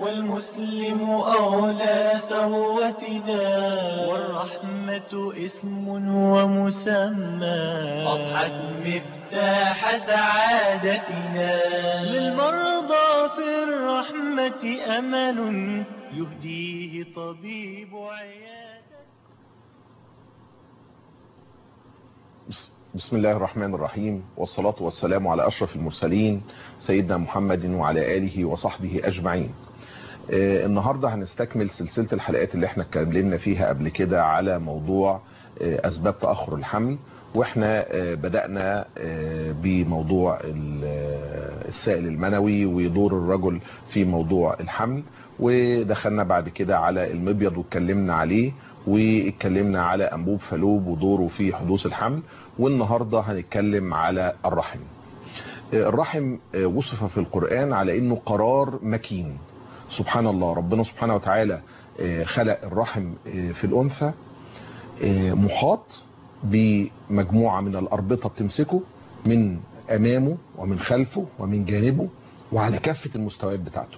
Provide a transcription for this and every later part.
والمسلم أولى ثروتنا والرحمة اسم ومسمى أضحت مفتاح سعادتنا للمرضى في الرحمة أمل يهديه طبيب عيادة بسم الله الرحمن الرحيم والصلاة والسلام على أشرف المرسلين سيدنا محمد وعلى آله وصحبه أجمعين آه النهاردة هنستكمل سلسلة الحلقات اللي احنا اتكلمنا فيها قبل كده على موضوع آه أسباب تأخر الحمل واحنا آه بدأنا بموضوع السائل المنوي ودور الرجل في موضوع الحمل ودخلنا بعد كده على المبيض واتكلمنا عليه واتكلمنا على انبوب فالوب ودوره في حدوث الحمل والنهارده هنتكلم على الرحم الرحم وصف في القرآن على انه قرار مكين سبحان الله ربنا سبحانه وتعالى خلق الرحم في الانثى محاط بمجموعة من الاربطة بتمسكه من امامه ومن خلفه ومن جانبه وعلى كافة المستويات بتاعته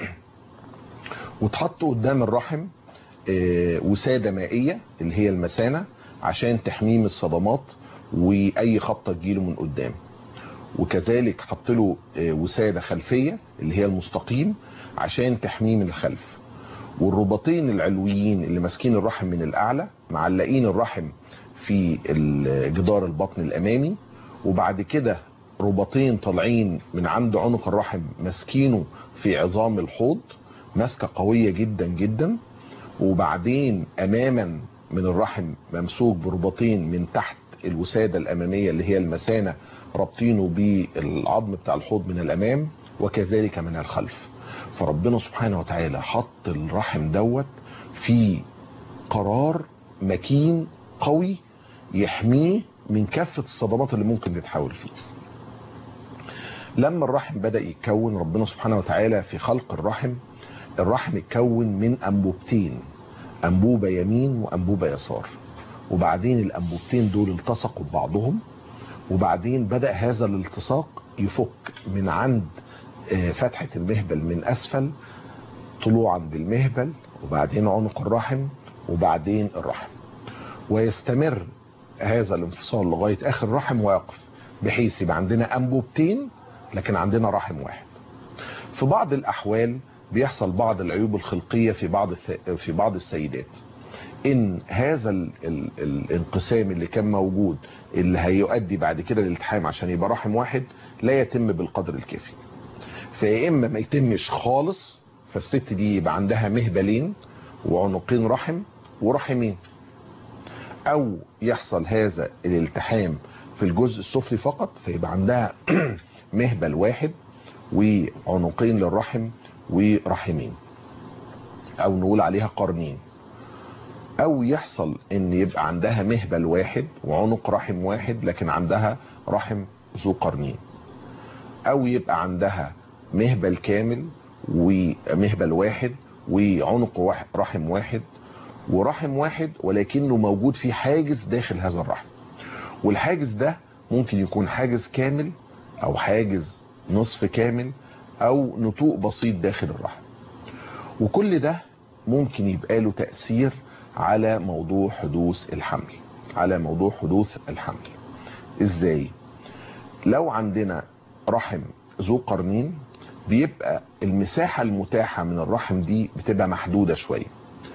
وتحط قدام الرحم وسادة مائية اللي هي المثانة عشان تحميه من الصدمات واي خبطة تجيله من قدام وكذلك حط له وسادة خلفية اللي هي المستقيم عشان تحميه من الخلف والرباطين العلويين اللي ماسكين الرحم من الاعلى معلقين الرحم في جدار البطن الامامي وبعد كده رباطين طالعين من عند عنق الرحم ماسكينه في عظام الحوض ماسكه قويه جدا جدا وبعدين اماما من الرحم ممسوك برباطين من تحت الوسادة الامامية اللي هي المثانة رابطينه بالعظم بتاع الحوض من الامام وكذلك من الخلف فربنا سبحانه وتعالى حط الرحم دوت في قرار مكين قوي يحميه من كافة الصدمات اللي ممكن تتحول فيه لما الرحم بدأ يتكون ربنا سبحانه وتعالى في خلق الرحم الرحم اتكون من انبوبتين انبوبة يمين وانبوبة يسار وبعدين الانبوبتين دول التصقوا ببعضهم وبعدين بدأ هذا الالتصاق يفك من عند فتحة المهبل من اسفل طلوعا بالمهبل وبعدين عنق الرحم وبعدين الرحم ويستمر هذا الانفصال لغاية اخر الرحم ويقف بحيث يبقى عندنا انبوبتين لكن عندنا رحم واحد في بعض الاحوال بيحصل بعض العيوب الخلقية في بعض في بعض السيدات ان هذا ال ال الانقسام اللي كان موجود اللي هيؤدي بعد كده للالتحام عشان يبقى رحم واحد لا يتم بالقدر الكافي فيا اما ما يتمش خالص فالست دي يبقى عندها مهبلين وعنقين رحم ورحمين او يحصل هذا الالتحام في الجزء السفلي فقط فيبقى عندها مهبل واحد وعنقين للرحم ورحمين او نقول عليها قرنين او يحصل ان يبقى عندها مهبل واحد وعنق رحم واحد لكن عندها رحم ذو قرنين او يبقى عندها مهبل كامل ومهبل واحد وعنق واحد رحم واحد ورحم واحد ولكنه موجود في حاجز داخل هذا الرحم والحاجز ده ممكن يكون حاجز كامل او حاجز نصف كامل او نتوء بسيط داخل الرحم وكل ده ممكن يبقى له تأثير على موضوع حدوث الحمل على موضوع حدوث الحمل ازاي لو عندنا رحم ذو قرنين بيبقى المساحة المتاحة من الرحم دي بتبقى محدودة شوية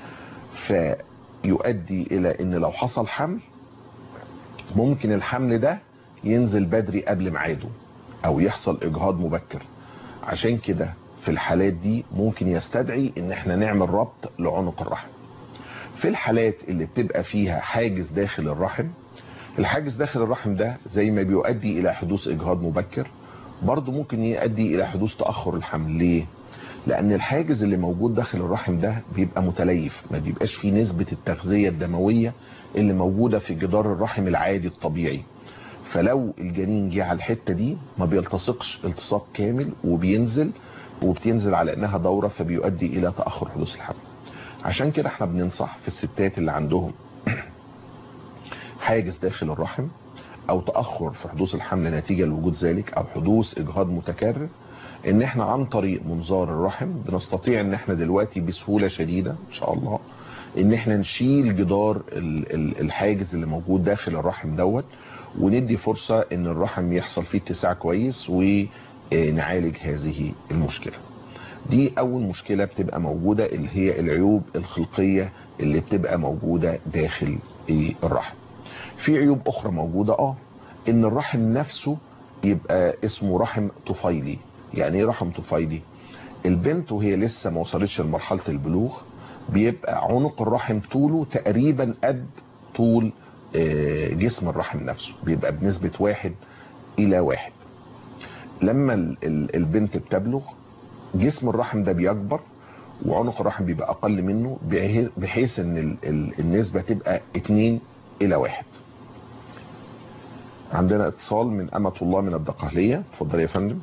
فيؤدي الى ان لو حصل حمل ممكن الحمل ده ينزل بدري قبل ميعاده او يحصل اجهاض مبكر عشان كده في الحالات دي ممكن يستدعي ان احنا نعمل ربط لعنق الرحم في الحالات اللي بتبقى فيها حاجز داخل الرحم الحاجز داخل الرحم ده زي ما بيؤدي الى حدوث اجهاض مبكر برضه ممكن يؤدي الى حدوث تأخر الحمل ليه لان الحاجز اللي موجود داخل الرحم ده بيبقى متليف ما بيبقاش فيه نسبة التغذية الدموية اللي موجودة في جدار الرحم العادي الطبيعي فلو الجنين جه على الحتة دي ما بيلتصقش التصاق كامل وبينزل وبتنزل على انها دورة فبيؤدي الى تأخر حدوث الحمل عشان كده احنا بننصح في الستات اللي عندهم حاجز داخل الرحم او تأخر في حدوث الحمل نتيجة لوجود ذلك او حدوث اجهاض متكرر ان احنا عن طريق منظار الرحم بنستطيع ان احنا دلوقتي بسهولة شديدة ان شاء الله ان احنا نشيل جدار ال- ال- الحاجز اللي موجود داخل الرحم دوت وندي فرصة ان الرحم يحصل فيه اتساع كويس ونعالج هذه المشكلة دي اول مشكلة بتبقى موجودة اللي هي العيوب الخلقية اللي بتبقى موجودة داخل إيه الرحم في عيوب اخرى موجودة اه ان الرحم نفسه يبقى اسمه رحم طفيلي يعني ايه رحم طفيلي البنت وهي لسه ما وصلتش لمرحلة البلوغ بيبقى عنق الرحم طوله تقريبا قد طول آه، جسم الرحم نفسه بيبقى بنسبة واحد الى واحد لما ال- ال- البنت بتبلغ جسم الرحم ده بيكبر وعنق الرحم بيبقى اقل منه بحيث- بحيث ان ال- ال- النسبة تبقى اتنين الى واحد عندنا اتصال من امة الله من الدقهلية اتفضلي يا فندم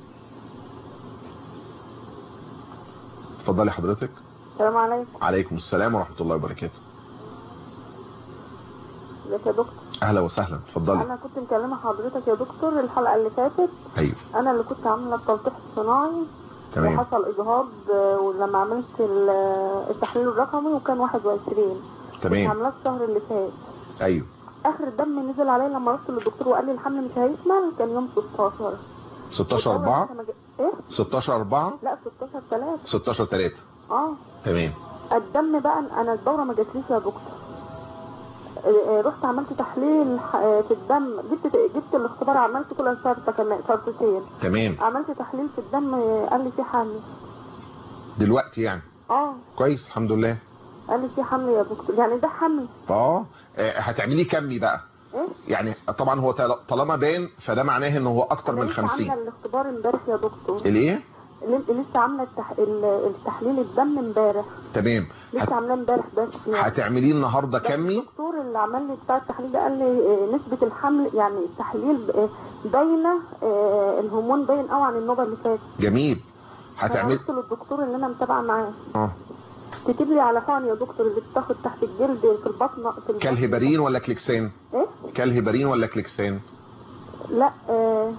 اتفضلي حضرتك السلام عليكم عليكم السلام ورحمة الله وبركاته ازيك يا دكتور اهلا وسهلا اتفضلي انا كنت مكلمه حضرتك يا دكتور الحلقه اللي فاتت ايوه انا اللي كنت عامله التلقيح الصناعي تمام وحصل اجهاض آه، ولما عملت ال- التحليل الرقمي وكان 21 كنت تمام عاملاه الشهر اللي فات ايوه اخر الدم نزل عليا لما رحت للدكتور وقال لي الحمل مش هيكمل كان يوم 16 16 4 ايه 16 4 لا 16 3 16 3 اه تمام الدم بقى انا الدوره ما جاتليش يا دكتور آه، آه، رحت عملت تحليل آه، في الدم جبت جبت الاختبار عملت كل شرطه كمان شرطتين تمام عملت تحليل في الدم آه، قال لي في حمل دلوقتي يعني اه كويس الحمد لله قال لي في حمل يا دكتور يعني ده حمل اه آه، هتعملي كمي بقى ايه يعني طبعا هو طال- طالما بان فده معناه ان هو اكتر أنا من لسه 50 عامله الاختبار امبارح يا دكتور الايه ل- لسه عامله التح... ال- التحليل الدم امبارح تمام هت... لسه عاملاه امبارح بس يعني هتعمليه النهارده بس كمي الدكتور اللي عمل لي بتاع التحليل ده قال لي آه، نسبة الحمل يعني التحليل آه، باينة آه، الهرمون باين قوي عن النوبة اللي فاتت جميل فانا هتعمل قلت للدكتور اللي انا متابعة معاه اه كتب لي على حقن يا دكتور اللي بتاخد تحت الجلد في البطن في البطن. كالهبارين ولا كليكسان ايه؟ كالهبارين ولا كليكسان لا آه،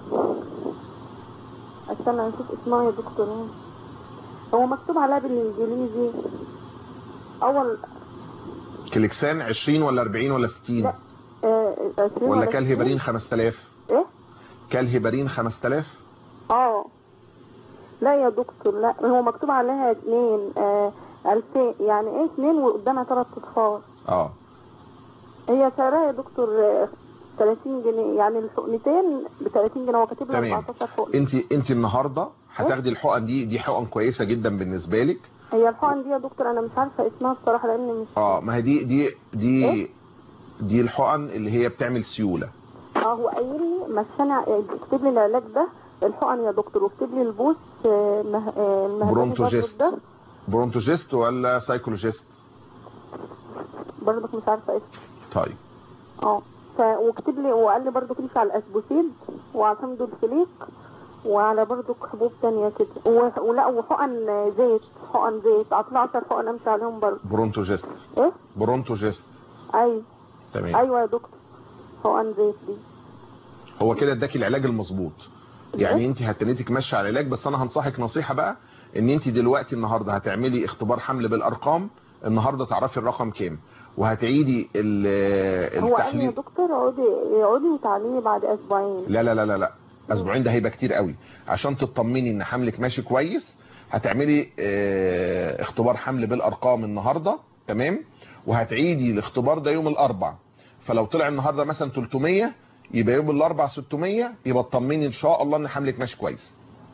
استنى نشوف اسمها يا دكتور هو مكتوب عليها بالانجليزي اول كليكسان 20 ولا 40 ولا 60 لا آه، 20 ولا 20. كالهبارين 5000 ايه؟ كالهبارين 5000 اه لا يا دكتور لا هو مكتوب عليها اتنين آه الفين يعني ايه اتنين وقدامها تلات اصفار اه هي سعرها يا دكتور آه 30 جنيه يعني الحقنتين ب 30 جنيه هو كاتب لي تمام 14 حقن انت انت النهارده هتاخدي الحقن دي دي حقن كويسه جدا بالنسبه لك هي الحقن دي يا دكتور انا مش عارفه اسمها الصراحه لان مش اه ما هي دي دي دي إيه؟ دي الحقن اللي هي بتعمل سيوله اه هو قايل لي بس انا اكتب لي العلاج ده الحقن يا دكتور واكتب لي البوس آه مه... آه مهداني برونتوجيست. برضه ده برونتوجيست ولا سايكولوجيست برضك مش عارفه اسمه طيب اه ف... وكتب لي وقال لي برضو كتب على الاسبوسيد وعلى الفليك وعلى برضو حبوب تانية كده و... ولا وحقن زيت حقن زيت اطلع 10 حقن امشي عليهم برضو برونتوجيست ايه برونتوجيست ايوه تمام ايوه يا دكتور حقن زيت دي هو كده اداكي العلاج المظبوط يعني إيه؟ انت هتنيتك ماشيه على العلاج بس انا هنصحك نصيحه بقى ان انت دلوقتي النهارده هتعملي اختبار حمل بالارقام النهارده تعرفي الرقم كام وهتعيدي ال- هو قال لي يا التحليل دكتور اقعدي اقعدي وتعالي بعد اسبوعين لا لا لا لا لا اسبوعين ده هيبقى كتير قوي عشان تطمني ان حملك ماشي كويس هتعملي اه اختبار حمل بالارقام النهارده تمام وهتعيدي الاختبار ده يوم الاربع فلو طلع النهارده مثلا 300 يبقى يوم الاربع 600 يبقى اطمني ان شاء الله ان حملك ماشي كويس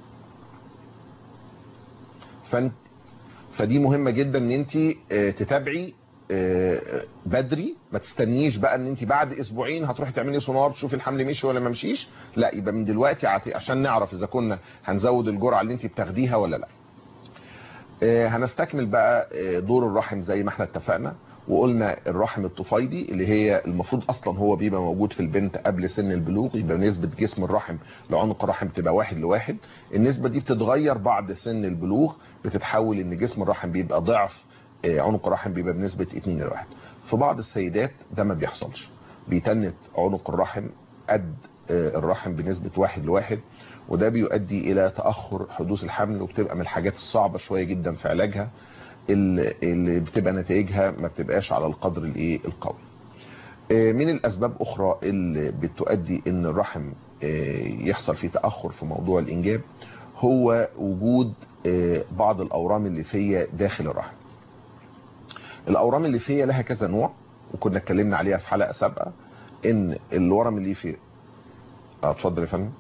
فانت فدي مهمه جدا ان انت اه تتابعي اه بدري ما تستنيش بقى ان انت بعد اسبوعين هتروحي تعملي سونار تشوفي الحمل مشي ولا ما مشيش لا يبقى من دلوقتي عت- عشان نعرف اذا كنا هنزود الجرعه اللي انت بتاخديها ولا لا آه، هنستكمل بقى آه، دور الرحم زي ما احنا اتفقنا وقلنا الرحم الطفيلي اللي هي المفروض اصلا هو بيبقى موجود في البنت قبل سن البلوغ يبقى نسبة جسم الرحم لعنق الرحم تبقى واحد لواحد النسبة دي بتتغير بعد سن البلوغ بتتحول ان جسم الرحم بيبقى ضعف آه، عنق الرحم بيبقى بنسبة 2 لواحد في بعض السيدات ده ما بيحصلش بيتنت عنق الرحم قد آه، الرحم بنسبة واحد لواحد وده بيؤدي الى تاخر حدوث الحمل وبتبقى من الحاجات الصعبه شويه جدا في علاجها اللي اللي بتبقى نتائجها ما بتبقاش على القدر الايه القوي آه، من الاسباب اخرى اللي بتؤدي ان الرحم آه، يحصل فيه تاخر في موضوع الانجاب هو وجود آه، بعض الاورام الليفيه داخل الرحم الاورام الليفيه لها كذا نوع وكنا اتكلمنا عليها في حلقه سابقه ان الورم الليفي آه، اتفضل يا فندم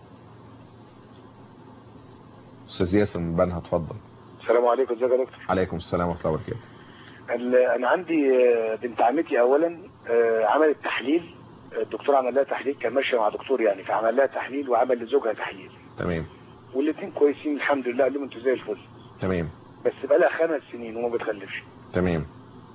استاذ ياسر من بنها اتفضل السلام عليكم ازيك يا دكتور عليكم السلام ورحمه الله وبركاته ال- انا عندي آه، بنت عمتي اولا آه، عملت تحليل الدكتور عمل لها تحليل كان ماشي مع دكتور يعني فعمل لها تحليل وعمل لزوجها تحليل تمام والاثنين كويسين الحمد لله قال لهم انتوا زي الفل تمام بس بقى لها خمس سنين وما بتخلفش تمام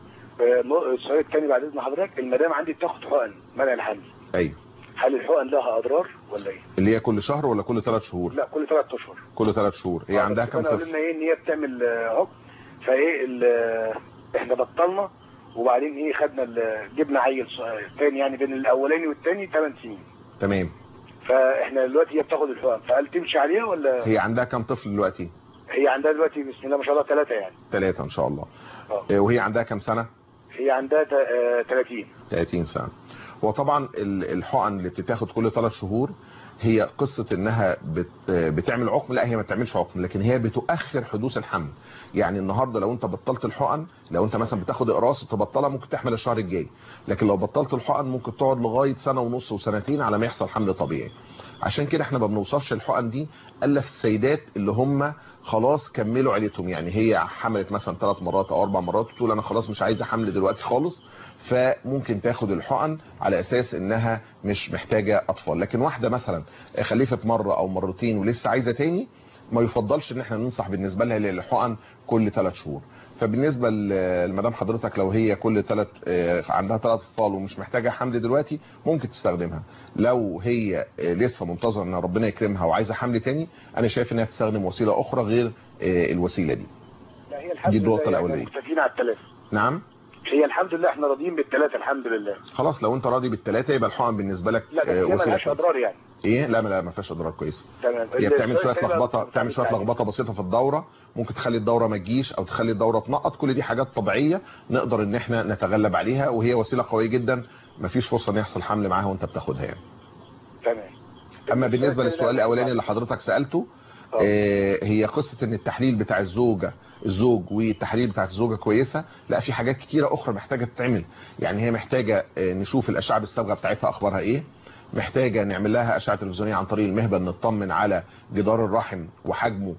آه، م- السؤال الثاني بعد اذن حضرتك المدام عندي بتاخد حقن منع الحمل ايوه هل الحقن لها اضرار ولا ايه؟ اللي هي كل شهر ولا كل ثلاث شهور لا كل ثلاث اشهر كل ثلاث شهور هي آه، عندها بس كام انا قالوا طفل لنا ايه ان هي بتعمل آه، عقم فايه ال- آه، احنا بطلنا وبعدين ايه خدنا ال- جبنا عيل ص- تاني يعني بين الاولاني والتاني 8 سنين تمام فاحنا دلوقتي هي بتاخد الحقن فهل تمشي عليها ولا هي عندها كام طفل دلوقتي هي عندها دلوقتي بسم الله ما شاء الله ثلاثة يعني ثلاثة ان شاء الله اه آه، وهي عندها كام سنة هي عندها تا- آه، 30 30 سنة وطبعا ال- الحقن اللي بتتاخد كل ثلاث شهور هي قصة انها بت بتعمل عقم لا هي ما بتعملش عقم لكن هي بتؤخر حدوث الحمل يعني النهاردة لو انت بطلت الحقن لو انت مثلا بتاخد اقراص تبطلها ممكن تحمل الشهر الجاي لكن لو بطلت الحقن ممكن تقعد لغاية سنة ونص وسنتين على ما يحصل حمل طبيعي عشان كده احنا ما بنوصفش الحقن دي الا في السيدات اللي هم خلاص كملوا عيلتهم يعني هي حملت مثلا ثلاث مرات او اربع مرات وتقول انا خلاص مش عايزه حمل دلوقتي خالص فممكن تاخد الحقن على اساس انها مش محتاجه اطفال لكن واحده مثلا خلفت مره او مرتين ولسه عايزه تاني ما يفضلش ان احنا ننصح بالنسبه لها للحقن كل ثلاث شهور فبالنسبه ل- لمدام حضرتك لو هي كل ثلاث عندها ثلاث اطفال ومش محتاجه حمل دلوقتي ممكن تستخدمها لو هي آه، لسه منتظره ان ربنا يكرمها وعايزه حمل تاني انا شايف انها تستخدم وسيله اخرى غير آه، الوسيله دي لا هي الحمد دي لله النقطة يعني الأولانية. مكتفين على الثلاثة نعم هي الحمد لله احنا راضيين بالثلاثة الحمد لله خلاص لو انت راضي بالثلاثه يبقى الحقن بالنسبه لك لا بس آه، هي وسيله ملهاش كويسة. اضرار يعني ايه لا لا ما فيهاش اضرار كويسه تمام هي بتعمل شويه السؤال التاني لخبطه بقى- بتعمل شويه لخبطه بسيطه في الدوره ممكن تخلي الدوره ما تجيش او تخلي الدوره تنقط كل دي حاجات طبيعيه نقدر ان احنا نتغلب عليها وهي وسيله قويه جدا ما فيش فرصه ان يحصل حمل معاها وانت بتاخدها يعني تمام اما بالنسبه للسؤال الاولاني اللي حضرتك سالته آه. آه، هي قصه ان التحليل بتاع الزوجه الزوج والتحليل بتاع الزوجه كويسه لا في حاجات كتيره اخرى محتاجه تتعمل يعني هي محتاجه آه، نشوف الاشعه بالصبغه بتاعتها اخبارها ايه محتاجه نعمل لها اشعه تلفزيونيه عن طريق المهبل نطمن على جدار الرحم وحجمه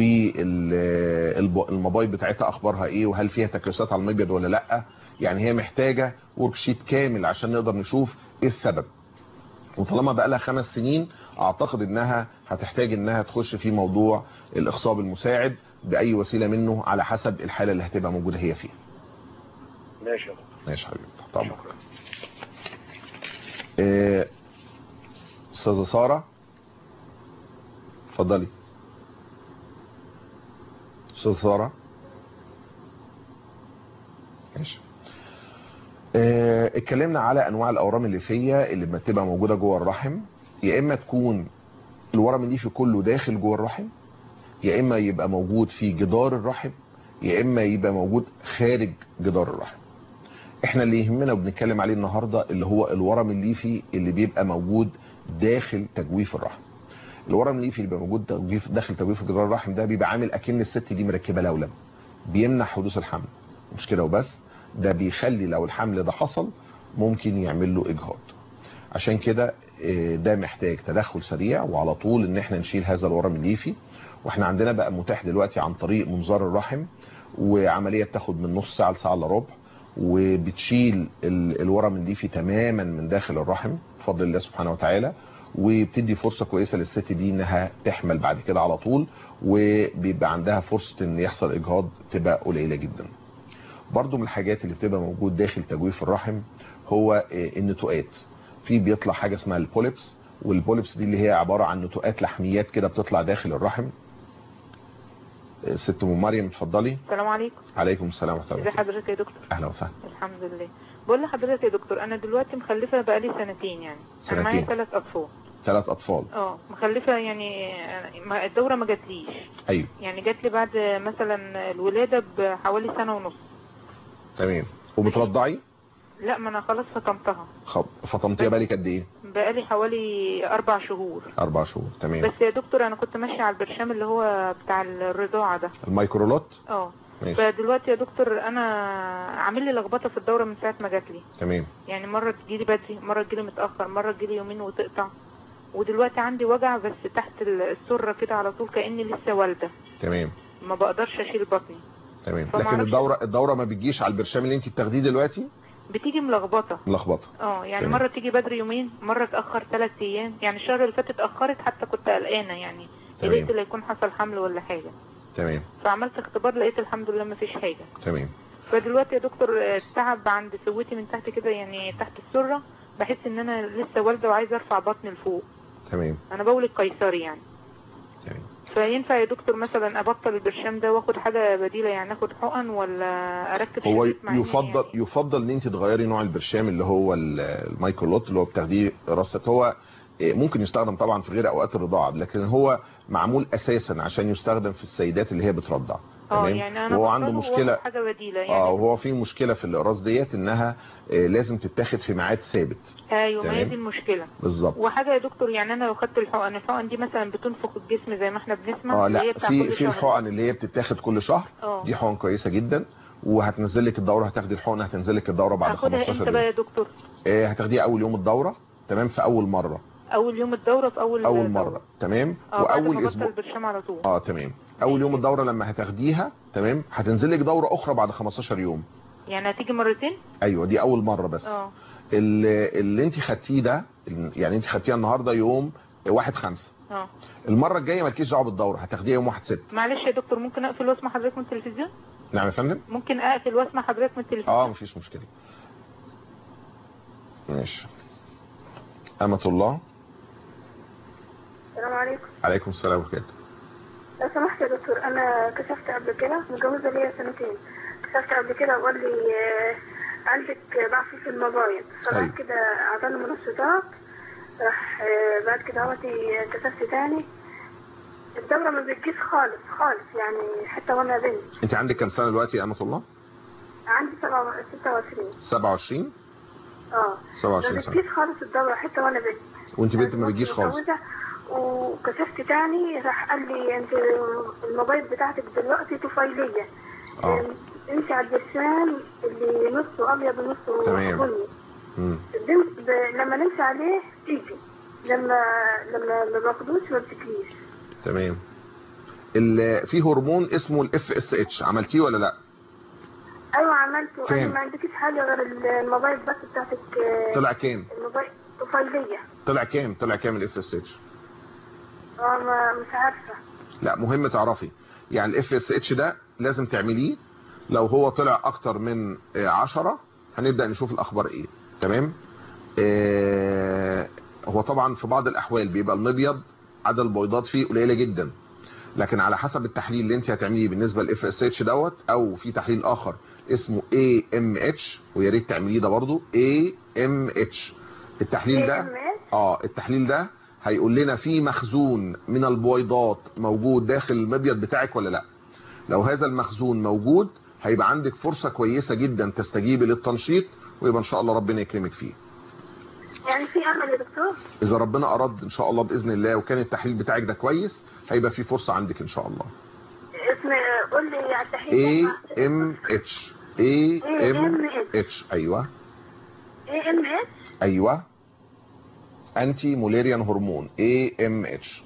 والمبايض بتاعتها اخبارها ايه وهل فيها تكيسات على المبيض ولا لا يعني هي محتاجه ورك شيت كامل عشان نقدر نشوف ايه السبب وطالما بقى لها خمس سنين اعتقد انها هتحتاج انها تخش في موضوع الاخصاب المساعد باي وسيله منه على حسب الحاله اللي هتبقى موجوده هي فيها ماشي يا دكتور ماشي يا حبيبي طبعا شكرا آه، استاذه ساره اتفضلي استاذه ساره ماشي آه، اتكلمنا على انواع الاورام الليفيه اللي بتبقى موجوده جوه الرحم يا اما تكون الورم الليفي كله داخل جوه الرحم يا اما يبقى موجود في جدار الرحم يا اما يبقى موجود خارج جدار الرحم احنا اللي يهمنا وبنتكلم عليه النهارده اللي هو الورم الليفي اللي بيبقى موجود داخل تجويف الرحم الورم الليفي اللي بيبقى موجود تجويف داخل تجويف جدار الرحم ده بيبقى عامل اكن الست دي مركبه لولب بيمنع حدوث الحمل مش كده وبس ده بيخلي لو الحمل ده حصل ممكن يعمل له اجهاض عشان كده آه، ده محتاج تدخل سريع وعلى طول ان احنا نشيل هذا الورم الليفي واحنا عندنا بقى متاح دلوقتي عن طريق منظار الرحم وعمليه بتاخد من نص ساعه لساعه الا ربع وبتشيل ال- الورم الليفي تماما من داخل الرحم بفضل الله سبحانه وتعالى وبتدي فرصه كويسه للست دي انها تحمل بعد كده على طول وبيبقى عندها فرصه ان يحصل اجهاض تبقى قليله جدا برضو من الحاجات اللي بتبقى موجود داخل تجويف الرحم هو آه، النتوءات في بيطلع حاجه اسمها البوليبس والبوليبس دي اللي هي عباره عن نتوءات لحميات كده بتطلع داخل الرحم آه، ست ام مريم اتفضلي السلام عليكم عليكم السلام ورحمه الله ازي وبركاته. حضرتك يا دكتور اهلا وسهلا الحمد لله بقول لحضرتك يا دكتور انا دلوقتي مخلفه بقالي سنتين يعني انا معايا سنتين. ثلاث اطفال ثلاث اطفال اه مخلفة يعني ما- الدورة ما جاتليش ايوه يعني جات لي بعد مثلا الولادة بحوالي سنة ونص تمام وبترضعي لا ما انا خلاص فطمتها خب فطمتيها بالك قد ايه بقالي حوالي اربع شهور اربع شهور تمام بس يا دكتور انا كنت ماشية على البرشام اللي هو بتاع الرضاعة ده الميكرولوت اه ماشي فدلوقتي يا دكتور انا عامل لي لخبطه في الدوره من ساعه ما جات لي تمام يعني مره تجيلي بدري مره تجيلي متاخر مره تجيلي يومين وتقطع ودلوقتي عندي وجع بس تحت السره كده على طول كاني لسه والده تمام ما بقدرش اشيل بطني تمام فما لكن أعرفش. الدوره الدوره ما بتجيش على البرشام اللي انت بتاخديه دلوقتي بتيجي ملخبطه ملخبطه اه يعني تمام. مره تيجي بدري يومين مره تاخر ثلاث ايام يعني الشهر اللي فات اتاخرت حتى كنت قلقانه يعني تمام. قلقت لا يكون حصل حمل ولا حاجه تمام فعملت اختبار لقيت الحمد لله ما فيش حاجه تمام فدلوقتي يا دكتور آه، التعب عند سوتي من تحت كده يعني تحت السرة بحس ان انا لسه والدة وعايزة ارفع بطني لفوق تمام انا بولد قيصري يعني تمام فينفع يا دكتور مثلا ابطل البرشام ده واخد حاجة بديلة يعني اخد حقن ولا اركب هو شريط مع إني يفضل يعني يفضل ان انت تغيري نوع البرشام اللي هو ال- المايكرولوت اللي هو بتاخديه رصة هو إيه، ممكن يستخدم طبعا في غير اوقات الرضاعه لكن هو معمول اساسا عشان يستخدم في السيدات اللي هي بترضع اه يعني انا وهو عنده بطله مشكله وآخد حاجة بديلة يعني اه وهو في مشكله في الاقراص ديت انها آه، لازم تتاخد في ميعاد ثابت ايوه ما هي تمام. دي المشكلة بالظبط وحاجة يا دكتور يعني انا لو خدت الحقن الحقن دي مثلا بتنفخ الجسم زي ما احنا بنسمع اه اللي هي لا بتاع في كل في شهر. الحقن اللي هي بتتاخد كل شهر اه دي حقن كويسه جدا وهتنزل لك الدوره هتاخدي الحقن هتنزل لك الدوره بعد اخدها 15 امتى بقى يوم يا دكتور آه، هتاخديها اول يوم الدوره تمام في اول مره اول يوم الدورة في اول اول دورة. مره تمام اه بعد ما واول بطل اسبوع البرشام على طول اه تمام اول يوم الدوره لما هتاخديها تمام هتنزل لك دوره اخرى بعد 15 يوم يعني هتيجي مرتين ايوه دي اول مره بس اه اللي, اللي انت خدتيه ده يعني انت خدتيها النهارده يوم 1 5 اه المره الجايه مالكيش دعوه بالدوره هتاخديها يوم 1 6 معلش يا دكتور ممكن اقفل واسمع حضرتك من التلفزيون نعم يا فندم ممكن اقفل واسمع حضرتك من التلفزيون اه مفيش مشكله ماشي أمة الله السلام عليكم عليكم السلام ورحمة الله لو سمحت يا دكتور انا كشفت قبل كده متجوزه ليا سنتين كشفت قبل كده وقال لي آه، عندك ضعف في المبايض أيوة. فبعد كده اعطاني منشطات راح آه، بعد كده عملتي كشفت تاني الدورة ما بتجيش خالص خالص يعني حتى وانا بنت انت عندك كام سنة دلوقتي يا أمة الله عندي سبعة- 26 27 اه 27 ما سنة بتجيش خالص الدورة حتى وانا بنت وانت بنت ما بتجيش خالص متجوزة وكشفت تاني راح قال لي انت الموبايل بتاعتك دلوقتي طفيلية اه انت على الجسام اللي نصه ابيض ونصه تمام. بني مم. الدم- ب- لما نمشي عليه تيجي لما لما ما باخدوش ما بتجيش تمام ال- في هرمون اسمه الاف اس اتش عملتيه ولا لا ايوه عملته كام؟ انا ما عندكيش حاجه غير الموبايل بس بتاعتك آه، طلع كام الموبايل طفيلية طلع كام طلع كام الاف اس اتش اه ما مش عارفة لا مهم تعرفي يعني الاف اس اتش ده لازم تعمليه لو هو طلع اكتر من آه، 10 هنبدا نشوف الاخبار ايه تمام آه هو طبعا في بعض الاحوال بيبقى المبيض عدد البيضات فيه قليله جدا لكن على حسب التحليل اللي انت هتعمليه بالنسبه للاف اس اتش دوت او في تحليل اخر اسمه اي ام اتش ويا ريت تعمليه ده برضو اي ام اتش التحليل ده AMS؟ اه التحليل ده هيقول لنا في مخزون من البويضات موجود داخل المبيض بتاعك ولا لا لو هذا المخزون موجود هيبقى عندك فرصة كويسة جدا تستجيبي للتنشيط ويبقى ان شاء الله ربنا يكرمك فيه يعني في امل يا دكتور اذا ربنا اراد ان شاء الله باذن الله وكان التحليل بتاعك ده كويس هيبقى في فرصة عندك ان شاء الله اسم قول لي على التحليل اي ام اتش اي ام AMH. اتش ايوه اي ام اس ايوه انتي موليريان هرمون اي ام اتش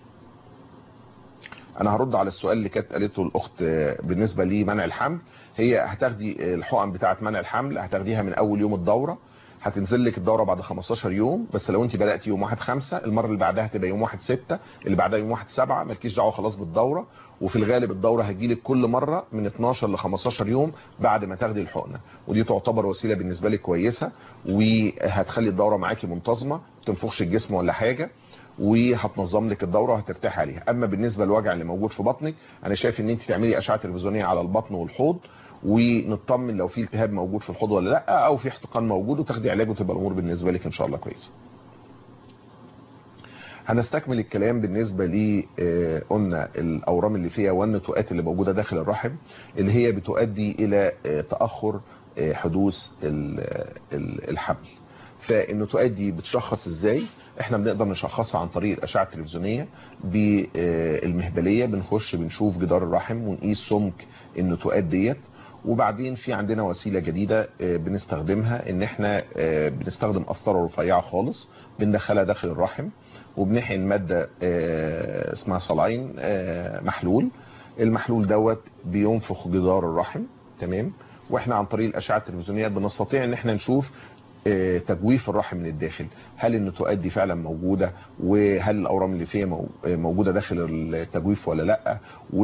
انا هرد على السؤال اللي كانت قالته الاخت آه، بالنسبه لمنع الحمل هي هتاخدي آه، الحقن بتاعه منع الحمل هتاخديها من اول يوم الدوره هتنزل لك الدوره بعد 15 يوم بس لو انت بداتي يوم 1 5 المره اللي بعدها هتبقى يوم 1 6 اللي بعدها يوم 1 7 مالكيش دعوه خلاص بالدوره وفي الغالب الدوره هتجيلك كل مره من 12 ل 15 يوم بعد ما تاخدي الحقنه ودي تعتبر وسيله بالنسبه لك كويسه وهتخلي الدوره معاكي منتظمه ما تنفخش الجسم ولا حاجه وهتنظم لك الدوره وهترتاح عليها اما بالنسبه للوجع اللي موجود في بطنك انا شايف ان انت تعملي اشعه تلفزيونيه على البطن والحوض ونطمن لو في التهاب موجود في الحوض ولا لا او في احتقان موجود وتاخدي علاج وتبقى الامور بالنسبه لك ان شاء الله كويسه هنستكمل الكلام بالنسبة ل آه، قلنا الأورام اللي فيها والنتوءات اللي موجودة داخل الرحم اللي هي بتؤدي إلى آه، تأخر آه، حدوث ال- ال- الحمل فالنتوءات دي بتشخص ازاي احنا بنقدر نشخصها عن طريق الاشعه التلفزيونيه بالمهبليه بنخش بنشوف جدار الرحم ونقيس سمك النتوءات ديت وبعدين في عندنا وسيله جديده آه، بنستخدمها ان احنا آه، بنستخدم قسطره رفيعه خالص بندخلها داخل الرحم وبنحقن ماده آه، اسمها صلاين آه، محلول المحلول دوت بينفخ جدار الرحم تمام واحنا عن طريق الاشعه التلفزيونيه بنستطيع ان احنا نشوف آه، تجويف الرحم من الداخل هل النتوءات دي فعلا موجوده وهل الاورام اللي فيها مو- آه، موجوده داخل التجويف ولا لا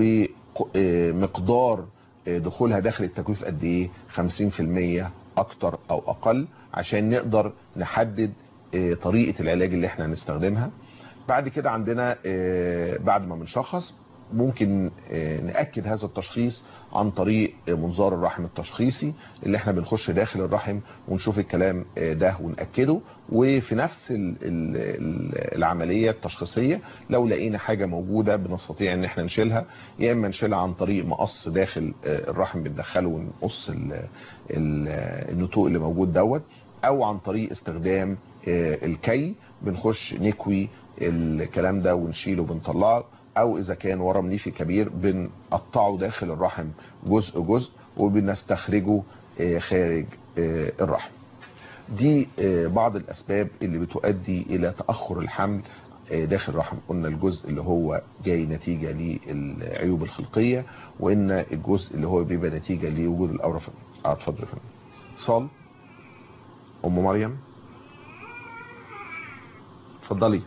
ومقدار دخولها داخل التجويف قد ايه 50% اكتر او اقل عشان نقدر نحدد آه، طريقه العلاج اللي احنا هنستخدمها بعد كده عندنا آه، بعد ما بنشخص ممكن آه، نأكد هذا التشخيص عن طريق آه، منظار الرحم التشخيصي اللي احنا بنخش داخل الرحم ونشوف الكلام آه، ده ونأكده وفي نفس ال- ال- ال- العملية التشخيصية لو لقينا حاجة موجودة بنستطيع ان احنا نشيلها يا اما نشيلها عن طريق مقص داخل آه، الرحم بندخله ونقص ال- ال- النتوء اللي موجود دوت او عن طريق استخدام آه، الكي بنخش نكوي الكلام ده ونشيله وبنطلعه او اذا كان ورم ليفي كبير بنقطعه داخل الرحم جزء جزء وبنستخرجه آه، خارج آه، الرحم دي آه، بعض الاسباب اللي بتؤدي الى تاخر الحمل آه، داخل الرحم قلنا الجزء اللي هو جاي نتيجه للعيوب الخلقيه وان الجزء اللي هو بيبقى نتيجه لوجود الاورام اه اتفضل يا فندم اتصال ام مريم اتفضلي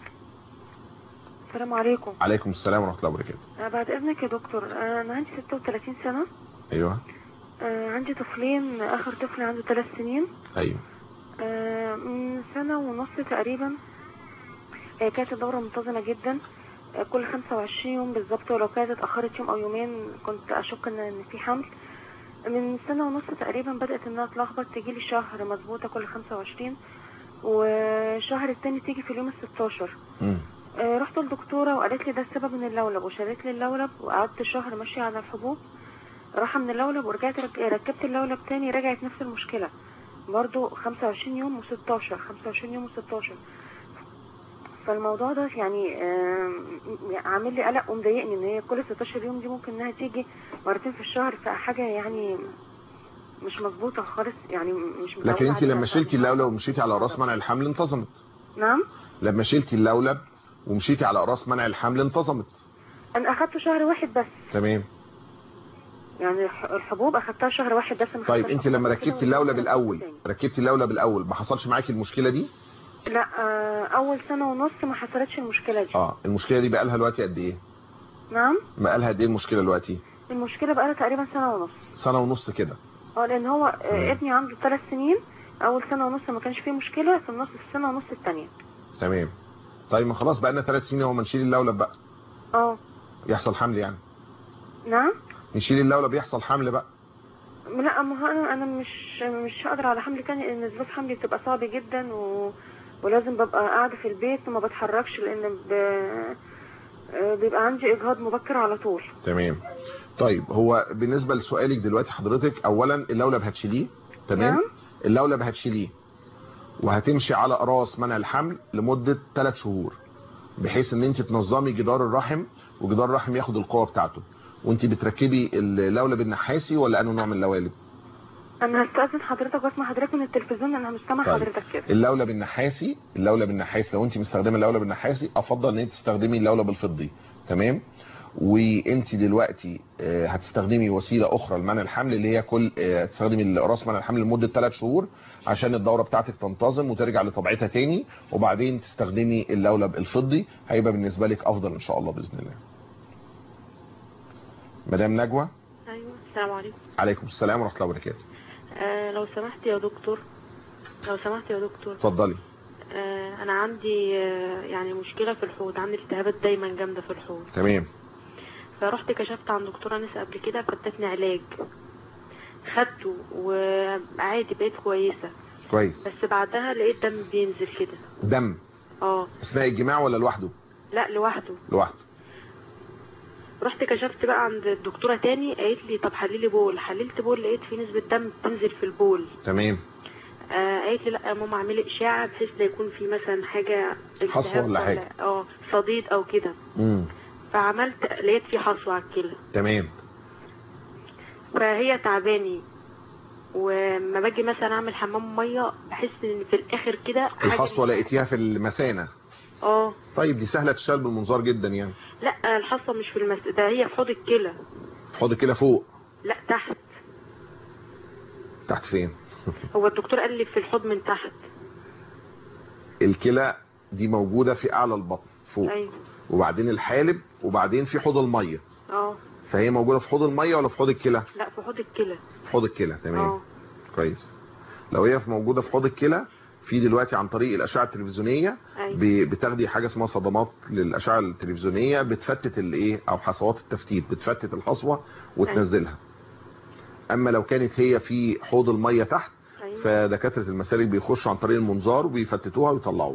السلام عليكم عليكم السلام ورحمه الله وبركاته آه، بعد اذنك يا دكتور آه، انا عندي 36 سنه ايوه آه، عندي طفلين اخر طفل عنده 3 سنين ايوه آه، من سنه ونص تقريبا آه، كانت الدوره منتظمه جدا آه، كل 25 يوم بالظبط ولو كانت اتاخرت يوم او يومين كنت اشك ان إن في حمل من سنه ونص تقريبا بدات انها تلخبط تجي لي شهر مظبوطه كل 25 وشهر التاني تيجي في اليوم ال 16 مم. آه، رحت للدكتورة وقالت لي ده السبب من اللولب وشالت لي اللولب وقعدت شهر ماشية على الحبوب راحة من اللولب ورجعت رك- ركبت اللولب تاني رجعت نفس المشكلة برضو 25 يوم و16 25 يوم و16 فالموضوع ده يعني آم، عامل لي قلق ومضايقني ان هي كل 16 يوم دي ممكن انها تيجي مرتين في الشهر فحاجة يعني مش مظبوطة خالص يعني مش لكن متعودة انت عليها. لما شلتي اللولب ومشيتي على راس منع الحمل انتظمت نعم لما شلتي اللولب ومشيتي على راس منع الحمل انتظمت انا اخدته شهر واحد بس تمام يعني الح- الحبوب اخدتها شهر واحد بس ما طيب خدتهاش انت لما أكتر من ركبتي كده اللولب ولا الاول تاني. ركبتي اللولب الاول ما حصلش معاكي المشكله دي لا آه، اول سنه ونص ما حصلتش المشكله دي اه المشكله دي بقى لها دلوقتي قد ايه نعم بقى لها قد ايه المشكله دلوقتي المشكله بقى تقريبا سنه ونص سنه ونص كده اه لان هو آه، مم. ابني عنده ثلاث سنين اول سنه ونص ما كانش فيه مشكله في النص السنه ونص الثانيه تمام طيب ما خلاص بقى لنا ثلاث سنين اهو ما نشيل اللولب بقى اه يحصل حمل يعني نعم نشيل اللولب يحصل حمل بقى لا ما هو انا انا مش مش هقدر على حمل تاني لان ظروف حملي بتبقى صعبه جدا و... ولازم ببقى قاعده في البيت وما بتحركش لان ب... آه، بيبقى عندي اجهاض مبكر على طول تمام طيب هو بالنسبه لسؤالك دلوقتي حضرتك اولا اللولب هتشيليه تمام نعم. اللولب هتشيليه وهتمشي على اقراص منع الحمل لمده 3 شهور بحيث ان انت تنظمي جدار الرحم وجدار الرحم ياخد القوه بتاعته وانت بتركبي اللولب النحاسي ولا انه نوع من اللوالب انا هستأذن حضرتك واسمع حضرتك من التلفزيون انا مش سامع طيب. حضرتك كده اللولب النحاسي اللولب النحاسي لو انت مستخدمه اللولب النحاسي افضل ان انت تستخدمي اللولب الفضي تمام وانت دلوقتي آه، هتستخدمي وسيله اخرى لمنع الحمل اللي هي كل آه، هتستخدمي راس منع الحمل لمده 3 شهور عشان الدوره بتاعتك تنتظم وترجع لطبيعتها تاني وبعدين تستخدمي اللولب الفضي هيبقى بالنسبه لك افضل ان شاء الله باذن الله مدام نجوى ايوه السلام عليكم عليكم السلام ورحمه الله وبركاته آه لو سمحت يا دكتور لو سمحت يا دكتور اتفضلي آه انا عندي آه يعني مشكله في الحوض عندي التهابات دايما جامده في الحوض تمام فرحت كشفت عند دكتوره نسا قبل كده فادتني علاج خدته وعادي بقيت كويسه كويس بس بعدها لقيت دم بينزل كده دم اه اثناء الجماع ولا لوحده لا لوحده لوحده رحت كشفت بقى عند الدكتوره تاني قالت لي طب حللي بول حللت بول لقيت في نسبه دم بتنزل في البول تمام آه قالت لي لا يا ماما اعملي اشاعه بحيث لا يكون في مثلا حاجه حصوة التهاب ولا حاجة. اه صديد او كده امم فعملت لقيت في حصوه على الكلى تمام فهي تعباني وما باجي مثلا اعمل حمام ميه بحس ان في الاخر كده حاجة- الحصوه لقيتيها في المثانه اه طيب دي سهله تشال بالمنظار جدا يعني لا الحصه مش في المس... ده هي في حوض الكلى في حوض كده فوق لا تحت تحت فين هو الدكتور قال لي في الحوض من تحت الكلى دي موجوده في اعلى البطن فوق ايوه وبعدين الحالب وبعدين في حوض الميه اه فهي موجوده في حوض الميه ولا في حوض الكلى لا في حوض الكلى في حوض الكلى تمام اه كويس لو هي في موجوده في حوض الكلى في دلوقتي عن طريق الاشعه التلفزيونيه ايوه ب- بتاخدي حاجه اسمها صدمات للاشعه التلفزيونيه بتفتت الايه او حصوات التفتيت بتفتت الحصوه وتنزلها اما لو كانت هي في حوض الميه تحت ايوه فدكاتره المسالك بيخشوا عن طريق المنظار وبيفتتوها ويطلعوها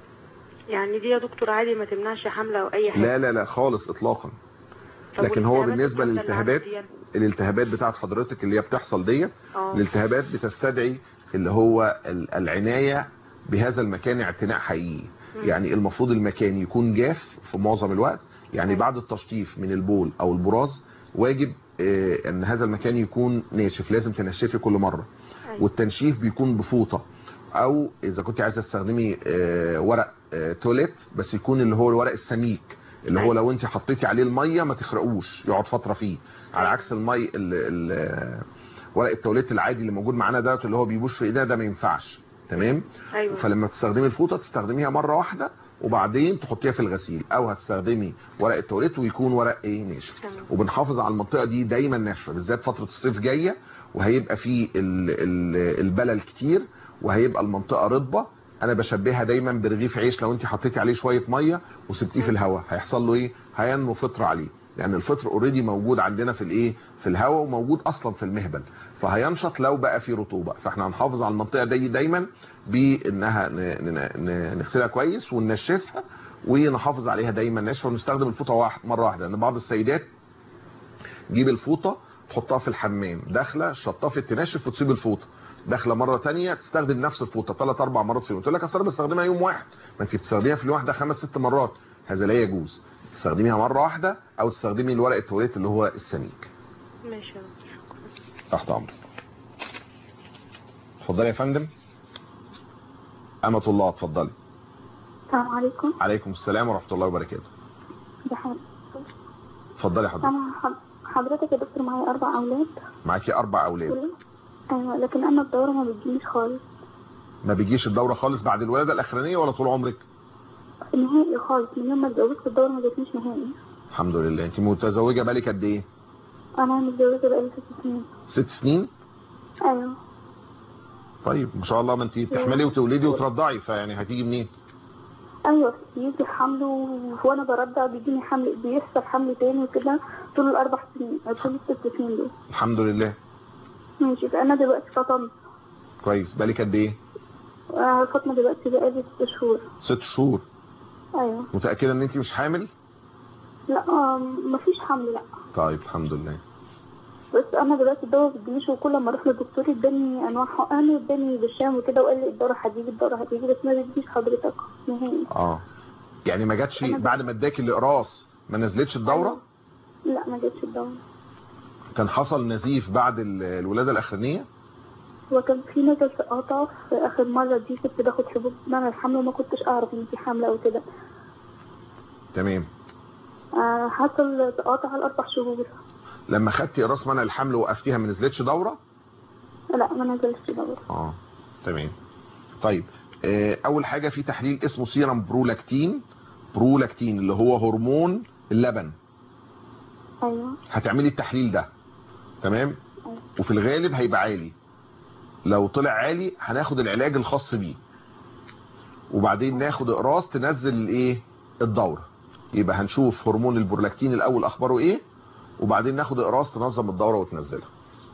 يعني دي يا دكتور عادي ما تمنعش حمله او اي حاجه لا لا لا خالص اطلاقا طب لكن هو والالتهابات بالنسبة الجامدة اللي للالتهابات عندي يعني؟ الالتهابات بتاعت حضرتك اللي هي بتحصل ديت اه الالتهابات بتستدعي اللي هو ال- العناية بهذا المكان اعتناء حقيقي مم. يعني المفروض المكان يكون جاف في معظم الوقت يعني أيوة. بعد التشطيف من البول او البراز واجب آه، ان هذا المكان يكون ناشف لازم تنشفي كل مرة أيوة. والتنشيف بيكون بفوطة او اذا كنت عايزه تستخدمي آه، ورق آه، تواليت بس يكون اللي هو الورق السميك اللي هو أيوة. لو انت حطيتي عليه الميه ما تخرقوش يقعد فتره فيه على أيوة. عكس المي ال- ال- ورق التواليت العادي اللي موجود معانا ده اللي هو بيبوش في ايدينا ده ما ينفعش تمام ايوه فلما تستخدمي الفوطه تستخدميها مره واحده وبعدين تحطيها في الغسيل او هتستخدمي ورق التواليت ويكون ورق ايه ناشف تمام. وبنحافظ على المنطقه دي دايما ناشفه بالذات فتره الصيف جايه وهيبقى فيه ال- ال- البلل كتير وهيبقى المنطقه رطبه انا بشبهها دايما برغيف عيش لو انت حطيتي عليه شويه ميه وسبتيه في الهواء هيحصل له ايه هينمو فطر عليه لان الفطر اوريدي موجود عندنا في الايه في الهواء وموجود اصلا في المهبل فهينشط لو بقى فيه رطوبه فاحنا هنحافظ على المنطقه دي دايما بانها ن- ن- ن- نغسلها كويس وننشفها ونحافظ عليها دايما ناشفه ونستخدم الفوطه واحد مره واحده لان بعض السيدات تجيب الفوطه تحطها في الحمام داخله شطفت تنشف وتسيب الفوطه داخله مره تانية تستخدم نفس الفوطه ثلاث اربع مرات في اليوم تقول لك اصل انا بستخدمها يوم واحد ما انت بتستخدميها في اليوم واحده خمس ست مرات هذا لا يجوز تستخدميها مره واحده او تستخدمي الورق التواليت اللي هو السميك ماشي يا دكتور. تحت امرك اتفضلي يا فندم أمة الله اتفضلي السلام عليكم عليكم السلام ورحمة الله وبركاته ده حضرتك اتفضلي حضرتك أنا حض- حضرتك يا دكتور معايا أربع أولاد معاكي أربع أولاد كلهم أيوة لكن أنا الدورة ما بتجيليش خالص ما بيجيش الدورة خالص بعد الولادة الأخرانية ولا طول عمرك نهائي خالص من يوم ما اتجوزت الدورة ما جاتنيش نهائي الحمد لله انت متزوجة بالك قد ايه أنا متجوزة بقالي ست سنين ست سنين أيوة طيب ما شاء الله ما انت بتحملي وتولدي وترضعي فيعني هتيجي منين أيوة بيجي حمل و- وأنا برضع بيجيني حمل بيحصل حمل تاني وكده طول الأربع سنين طول الست سنين دول الحمد لله ماشي فأنا دلوقتي فطمت كويس بالك قد ايه آه، فاطمة دلوقتي بقالي ست شهور ست شهور أيوة متأكدة ان انت مش حامل لا آه، مفيش حمل لا طيب الحمد لله بس انا دلوقتي الدواء ما بتجيليش وكل ما اروح للدكتور اداني انواع حقن واداني برشام وكده وقال لي الدورة هتيجي الدورة هتيجي بس ما بتجيش حضرتك نهائي اه يعني ما جاتش أنا- بعد ما اداكي الاقراص ما نزلتش الدورة لا ما جاتش الدورة كان حصل نزيف بعد ال- الولادة الأخرانية وكان في نزل تقاطع في اخر مرة دي كنت باخد حبوب منع الحمل وما كنتش اعرف ان في حمل او كده تمام آه، حصل تقاطع على اربع شهور لما خدتي اقراص منع الحمل وقفتيها ما نزلتش دورة لا ما نزلش دورة اه تمام طيب آه، اول حاجة في تحليل اسمه سيرم برولاكتين برولاكتين اللي هو هرمون اللبن ايوه هتعملي التحليل ده تمام وفي الغالب هيبقى عالي لو طلع عالي هناخد العلاج الخاص بيه وبعدين ناخد اقراص تنزل الايه الدورة يبقى هنشوف هرمون البرولاكتين الاول اخباره ايه وبعدين ناخد اقراص تنظم الدورة وتنزلها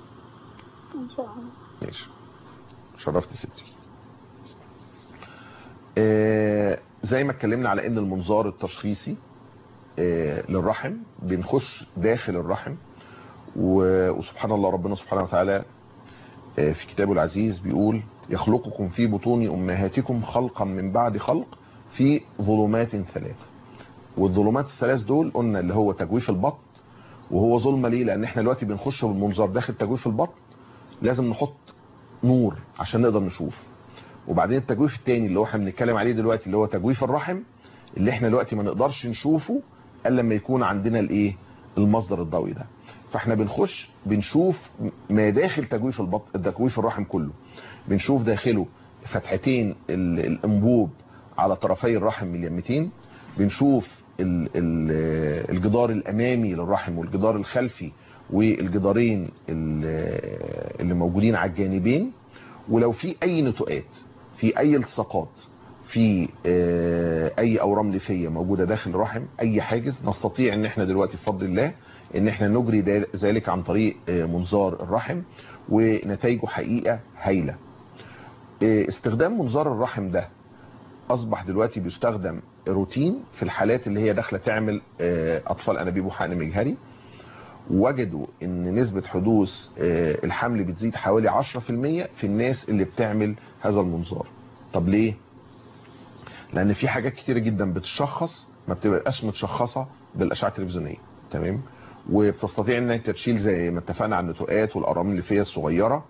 ان شاء الله ماشي شرفت ستي آه زي ما اتكلمنا على ان المنظار التشخيصي آه، للرحم بنخش داخل الرحم و- وسبحان الله ربنا سبحانه وتعالى آه، في كتابه العزيز بيقول يخلقكم في بطون امهاتكم خلقا من بعد خلق في ظلمات ثلاث والظلمات الثلاث دول قلنا اللي هو تجويف البطن وهو ظلمه ليه لان احنا دلوقتي بنخش بالمنظار داخل تجويف البطن لازم نحط نور عشان نقدر نشوف وبعدين التجويف التاني اللي هو احنا بنتكلم عليه دلوقتي اللي هو تجويف الرحم اللي احنا دلوقتي ما نقدرش نشوفه الا لما يكون عندنا الايه المصدر الضوئي ده فاحنا بنخش بنشوف ما داخل تجويف البطن تجويف الرحم كله بنشوف داخله فتحتين ال- الانبوب على طرفي الرحم من اليمتين بنشوف ال- ال- الجدار الامامي للرحم والجدار الخلفي والجدارين ال- اللي موجودين على الجانبين ولو في اي نتوءات في اي التصاقات في آه، اي اورام ليفيه موجوده داخل الرحم اي حاجز نستطيع ان احنا دلوقتي بفضل الله ان احنا نجري دا- ذلك عن طريق آه، منظار الرحم ونتائجه حقيقه هايله آه، استخدام منظار الرحم ده اصبح دلوقتي بيستخدم روتين في الحالات اللي هي داخله تعمل آه، اطفال انابيب وحقن مجهري وجدوا ان نسبة حدوث آه، الحمل بتزيد حوالي 10% في الناس اللي بتعمل هذا المنظار طب ليه لان في حاجات كتيرة جدا بتشخص ما بتبقاش متشخصة بالاشعة التلفزيونية تمام وبتستطيع انك تشيل زي ما اتفقنا على النتوءات والارام الليفيه الصغيره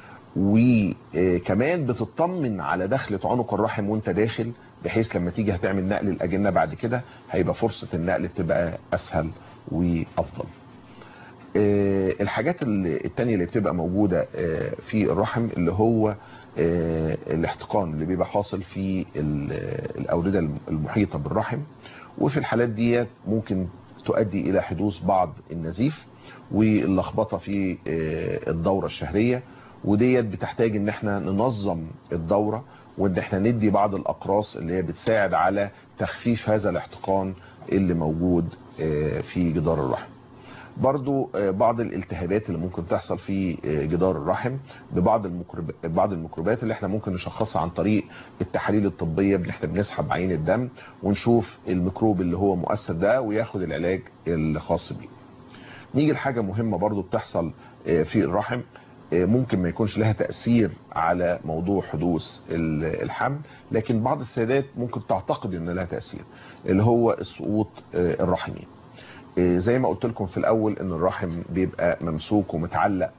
وكمان بتطمن على دخلة عنق الرحم وانت داخل بحيث لما تيجي هتعمل نقل الاجنه بعد كده هيبقى فرصه النقل تبقى اسهل وافضل آه، الحاجات اللي- التانية اللي بتبقى موجودة آه، في الرحم اللي هو آه، الاحتقان اللي بيبقى حاصل في ال- الأوردة المحيطة بالرحم وفي الحالات دي ممكن تؤدي إلى حدوث بعض النزيف واللخبطة في آه، الدورة الشهرية وديت بتحتاج ان احنا ننظم الدورة وان احنا ندي بعض الاقراص اللي هي بتساعد على تخفيف هذا الاحتقان اللي موجود آه، في جدار الرحم برضو آه، بعض الالتهابات اللي ممكن تحصل في آه، جدار الرحم ببعض الميكروب- بعض الميكروبات اللي احنا ممكن نشخصها عن طريق التحاليل الطبيه اللي احنا بنسحب عين الدم ونشوف الميكروب اللي هو مؤثر ده وياخد العلاج الخاص بيه. نيجي لحاجه مهمه برضو بتحصل آه، في الرحم آه، ممكن ما يكونش لها تاثير على موضوع حدوث ال- الحمل لكن بعض السيدات ممكن تعتقد ان لها تاثير اللي هو السقوط آه، الرحمي. آه، زي ما قلت لكم في الاول ان الرحم بيبقى ممسوك ومتعلق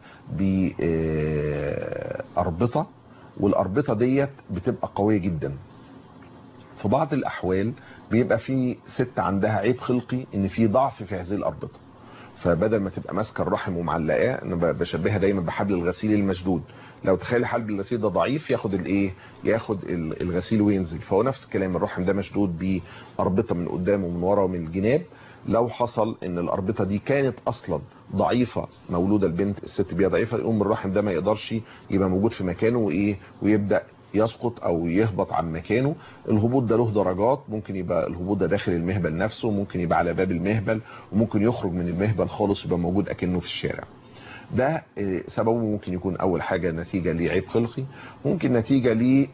باربطه والاربطه ديت بتبقى قويه جدا في بعض الاحوال بيبقى في ست عندها عيب خلقي ان في ضعف في هذه الاربطه فبدل ما تبقى ماسكه الرحم ومعلقاه انا ب- بشبهها دايما بحبل الغسيل المشدود لو تخيل حبل الغسيل ده ضعيف ياخد الايه ياخد ال- الغسيل وينزل فهو نفس الكلام الرحم ده مشدود باربطه من قدام ومن ورا ومن الجناب لو حصل ان الاربطه دي كانت اصلا ضعيفه مولوده البنت الست بيها ضعيفه يقوم الرحم ده ما يقدرش يبقى موجود في مكانه وايه ويبدا يسقط او يهبط عن مكانه الهبوط ده له درجات ممكن يبقى الهبوط ده داخل المهبل نفسه ممكن يبقى على باب المهبل وممكن يخرج من المهبل خالص يبقى موجود اكنه في الشارع ده آه، سببه ممكن يكون اول حاجه نتيجه لعيب خلقي ممكن نتيجه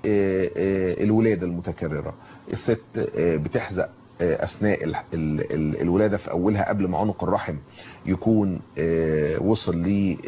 للولاده المتكرره الست آه، بتحزق آه، اثناء ال- ال- ال- الولاده في اولها قبل ما عنق الرحم يكون آه، وصل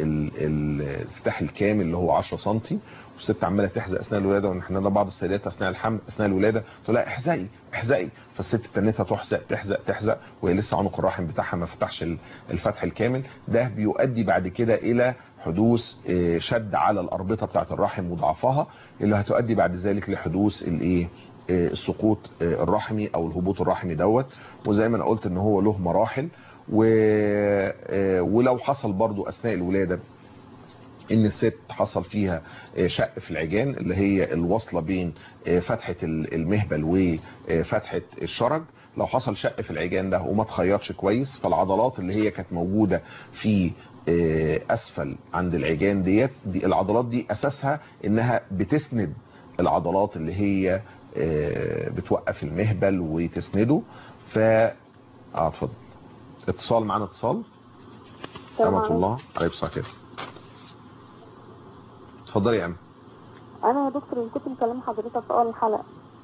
للفتاح الكامل اللي هو 10 سم والست عماله تحزق اثناء الولاده ونحن لنا بعض السيدات اثناء الحمل اثناء الولاده تقول لها احزقي احزقي فالست تنتها تحزق تحزق تحزق وهي لسه عنق الرحم بتاعها ما فتحش ال- الفتح الكامل ده بيؤدي بعد كده الى حدوث آه، شد على الاربطه بتاعه الرحم وضعفها اللي هتؤدي بعد ذلك لحدوث الايه آه، السقوط آه، الرحمي او الهبوط الرحمي دوت وزي ما انا قلت ان هو له مراحل و... آه، ولو حصل برضو اثناء الولاده ان الست حصل فيها آه، شق في العجان اللي هي الوصله بين آه، فتحه ال- المهبل وفتحه الشرج لو حصل شق في العجان ده وما اتخيطش كويس فالعضلات اللي هي كانت موجوده في آه، اسفل عند العجان ديت دي العضلات دي اساسها انها بتسند العضلات اللي هي آه، بتوقف المهبل وتسنده ف اه اتفضل اتصال معانا اتصال السلام أمة عليكم. الله عليكم السلام عليكم اتفضلي يا أم انا يا دكتور اللي كنت مكلمه حضرتك في اول الحلقه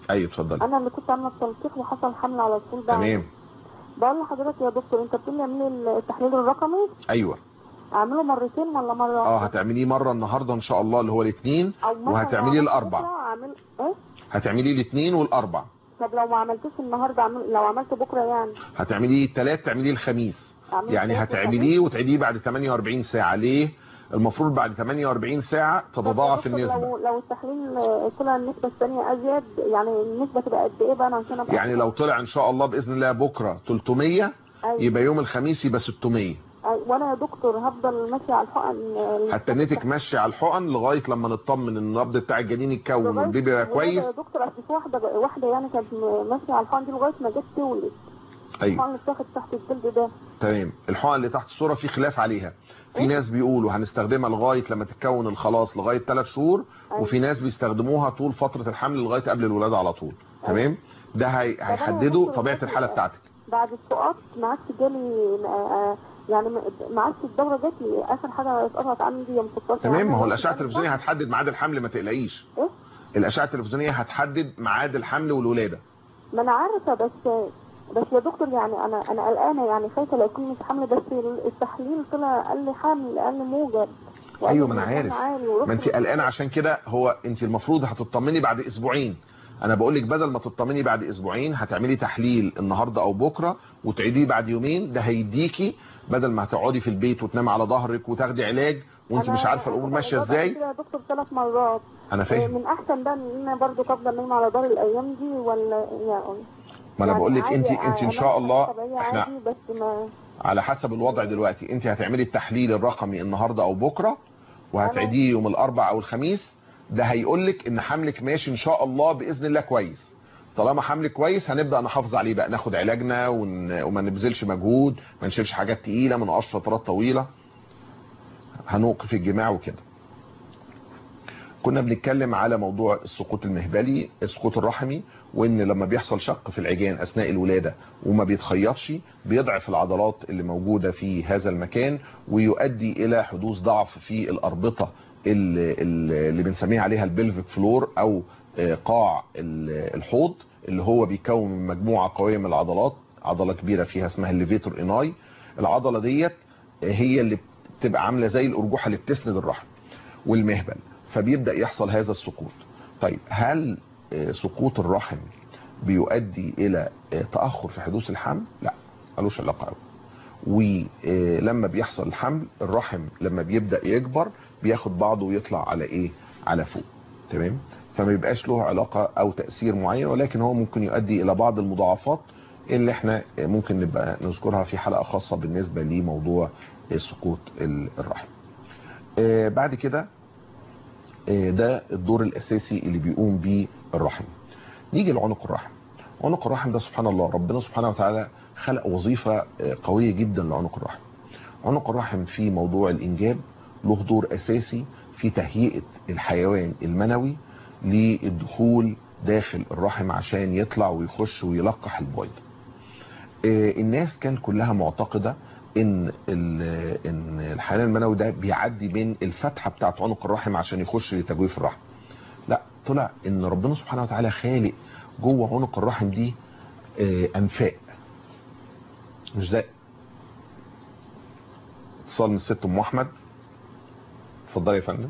ايوه اتفضلي انا اللي كنت عامله التلقيح وحصل حمل على طول ده تمام بقول لحضرتك يا دكتور انت بتقول لي اعملي التحليل الرقمي ايوه اعمله مرتين ولا مره اه واحدة؟ هتعمليه مره النهارده ان شاء الله اللي هو الاثنين او مثلا وهتعمليه لو عملت الاربع بكرة اعمل ايه هتعمليه الاثنين والاربع طب لو ما عملتوش النهارده اعمل لو عملته بكره يعني هتعمليه الثلاث تعمليه الخميس أعمله يعني التلات هتعمليه وتعيديه بعد 48 ساعه ليه المفروض بعد 48 ساعه طب تتضاعف يا دكتور النسبه لو لو التحليل آه، طلع النسبه الثانيه ازيد يعني النسبه تبقى قد ايه بقى أنا عشان ابقى يعني لو طلع ان شاء الله باذن الله بكره 300 أيوة. يبقى يوم الخميس يبقى 600 أيوة. وانا يا دكتور هفضل ماشيه على الحقن آه، هتنتك ماشي على الحقن لغايه لما نطمن ان النبض بتاع الجنين يتكون لغاية والبيبي يبقى الولادة كويس يا دكتور اصل في واحده واحده يعني كانت م- ماشيه على الحقن دي لغايه ما جت تولد ايوه الحقن اللي اتاخد تحت الجلد ده تمام الحقن اللي تحت الصوره في خلاف عليها في ناس بيقولوا هنستخدمها لغايه لما تتكون الخلاص لغايه 3 شهور أيوة. وفي ناس بيستخدموها طول فتره الحمل لغايه قبل الولاده على طول تمام ده هي... أنا يا هيحددوا دكتور طبيعه بس- الحاله بتاعتك بعد السقاط ما عادش جالي آه، آه، يعني ما- ما عادش الدوره جات لي اخر حاجه اتقطعت عندي يوم 16 تمام ما هو يعني الاشعه أنا التلفزيونيه هتحدد ميعاد الحمل ما تقلقيش إيه؟ الاشعه التلفزيونيه هتحدد ميعاد الحمل والولاده ما انا عارفه بس بس يا دكتور يعني انا انا قلقانه يعني خايفه لا يكون مش حمل بس التحليل طلع قال لي حمل قال لي موجب وقال ايوه لي ما انا الوزن عارف عالي ورحت ما انت قلقانه عشان كده هو انت المفروض هتطمني بعد اسبوعين انا بقول لك بدل ما تطمني بعد اسبوعين هتعملي تحليل النهارده او بكره وتعيديه بعد يومين ده هيديكي بدل ما هتقعدي في البيت وتنامي على ظهرك وتاخدي علاج وانت أنا- مش عارفه الامور أنا ماشيه جربت ازاي كده يا دكتور ثلاث مرات انا آه، فاهم من احسن بقى ان انا برضه افضل نايمه على دار الايام دي ولا يعني ما انا يعني بقول لك عادي، انت انت ان آه، شاء الله طبيعية احنا عادي بس ما على حسب الوضع دلوقتي انت هتعملي التحليل الرقمي النهارده او بكره وهتعيديه يوم الاربع او الخميس ده هيقول لك ان حملك ماشي ان شاء الله باذن الله كويس طالما حملك كويس هنبدا نحافظ عليه بقى ناخد علاجنا ون... وما نبذلش مجهود ما نشيلش حاجات تقيله ما نقعدش فترات طويله هنوقف الجماع وكده كنا بنتكلم على موضوع السقوط المهبلي السقوط الرحمي وان لما بيحصل شق في العجان اثناء الولاده وما بيتخيطش بيضعف العضلات اللي موجوده في هذا المكان ويؤدي الى حدوث ضعف في الاربطه اللي, اللي بنسميها عليها البلفيك فلور او آه، قاع ال- الحوض اللي هو بيكون من مجموعه قويه من العضلات عضله كبيره فيها اسمها الليفيتور اناي العضله ديت هي اللي بتبقى عامله زي الارجوحه اللي بتسند الرحم والمهبل فبيبدا يحصل هذا السقوط طيب هل آه، سقوط الرحم بيؤدي الى آه، تاخر في حدوث الحمل لا ملوش علاقه قوي ولما بيحصل الحمل الرحم لما بيبدا يكبر بياخد بعضه ويطلع على ايه على فوق تمام فما يبقاش له علاقه او تاثير معين ولكن هو ممكن يؤدي الى بعض المضاعفات اللي احنا ممكن نبقى نذكرها في حلقه خاصه بالنسبه لموضوع سقوط ال- الرحم آه، بعد كده آه، ده الدور الاساسي اللي بيقوم بيه الرحم نيجي لعنق الرحم عنق الرحم ده سبحان الله ربنا سبحانه وتعالى خلق وظيفة آه، قوية جدا لعنق الرحم عنق الرحم في موضوع الإنجاب له دور أساسي في تهيئة الحيوان المنوي للدخول داخل الرحم عشان يطلع ويخش ويلقح البويضة آه، الناس كان كلها معتقدة ان ال- ان الحيوان المنوي ده بيعدي بين الفتحه بتاعت عنق الرحم عشان يخش لتجويف الرحم لا طلع ان ربنا سبحانه وتعالى خالق جوه عنق الرحم دي آه، انفاق مش ده اتصال من الست ام احمد اتفضلي يا فندم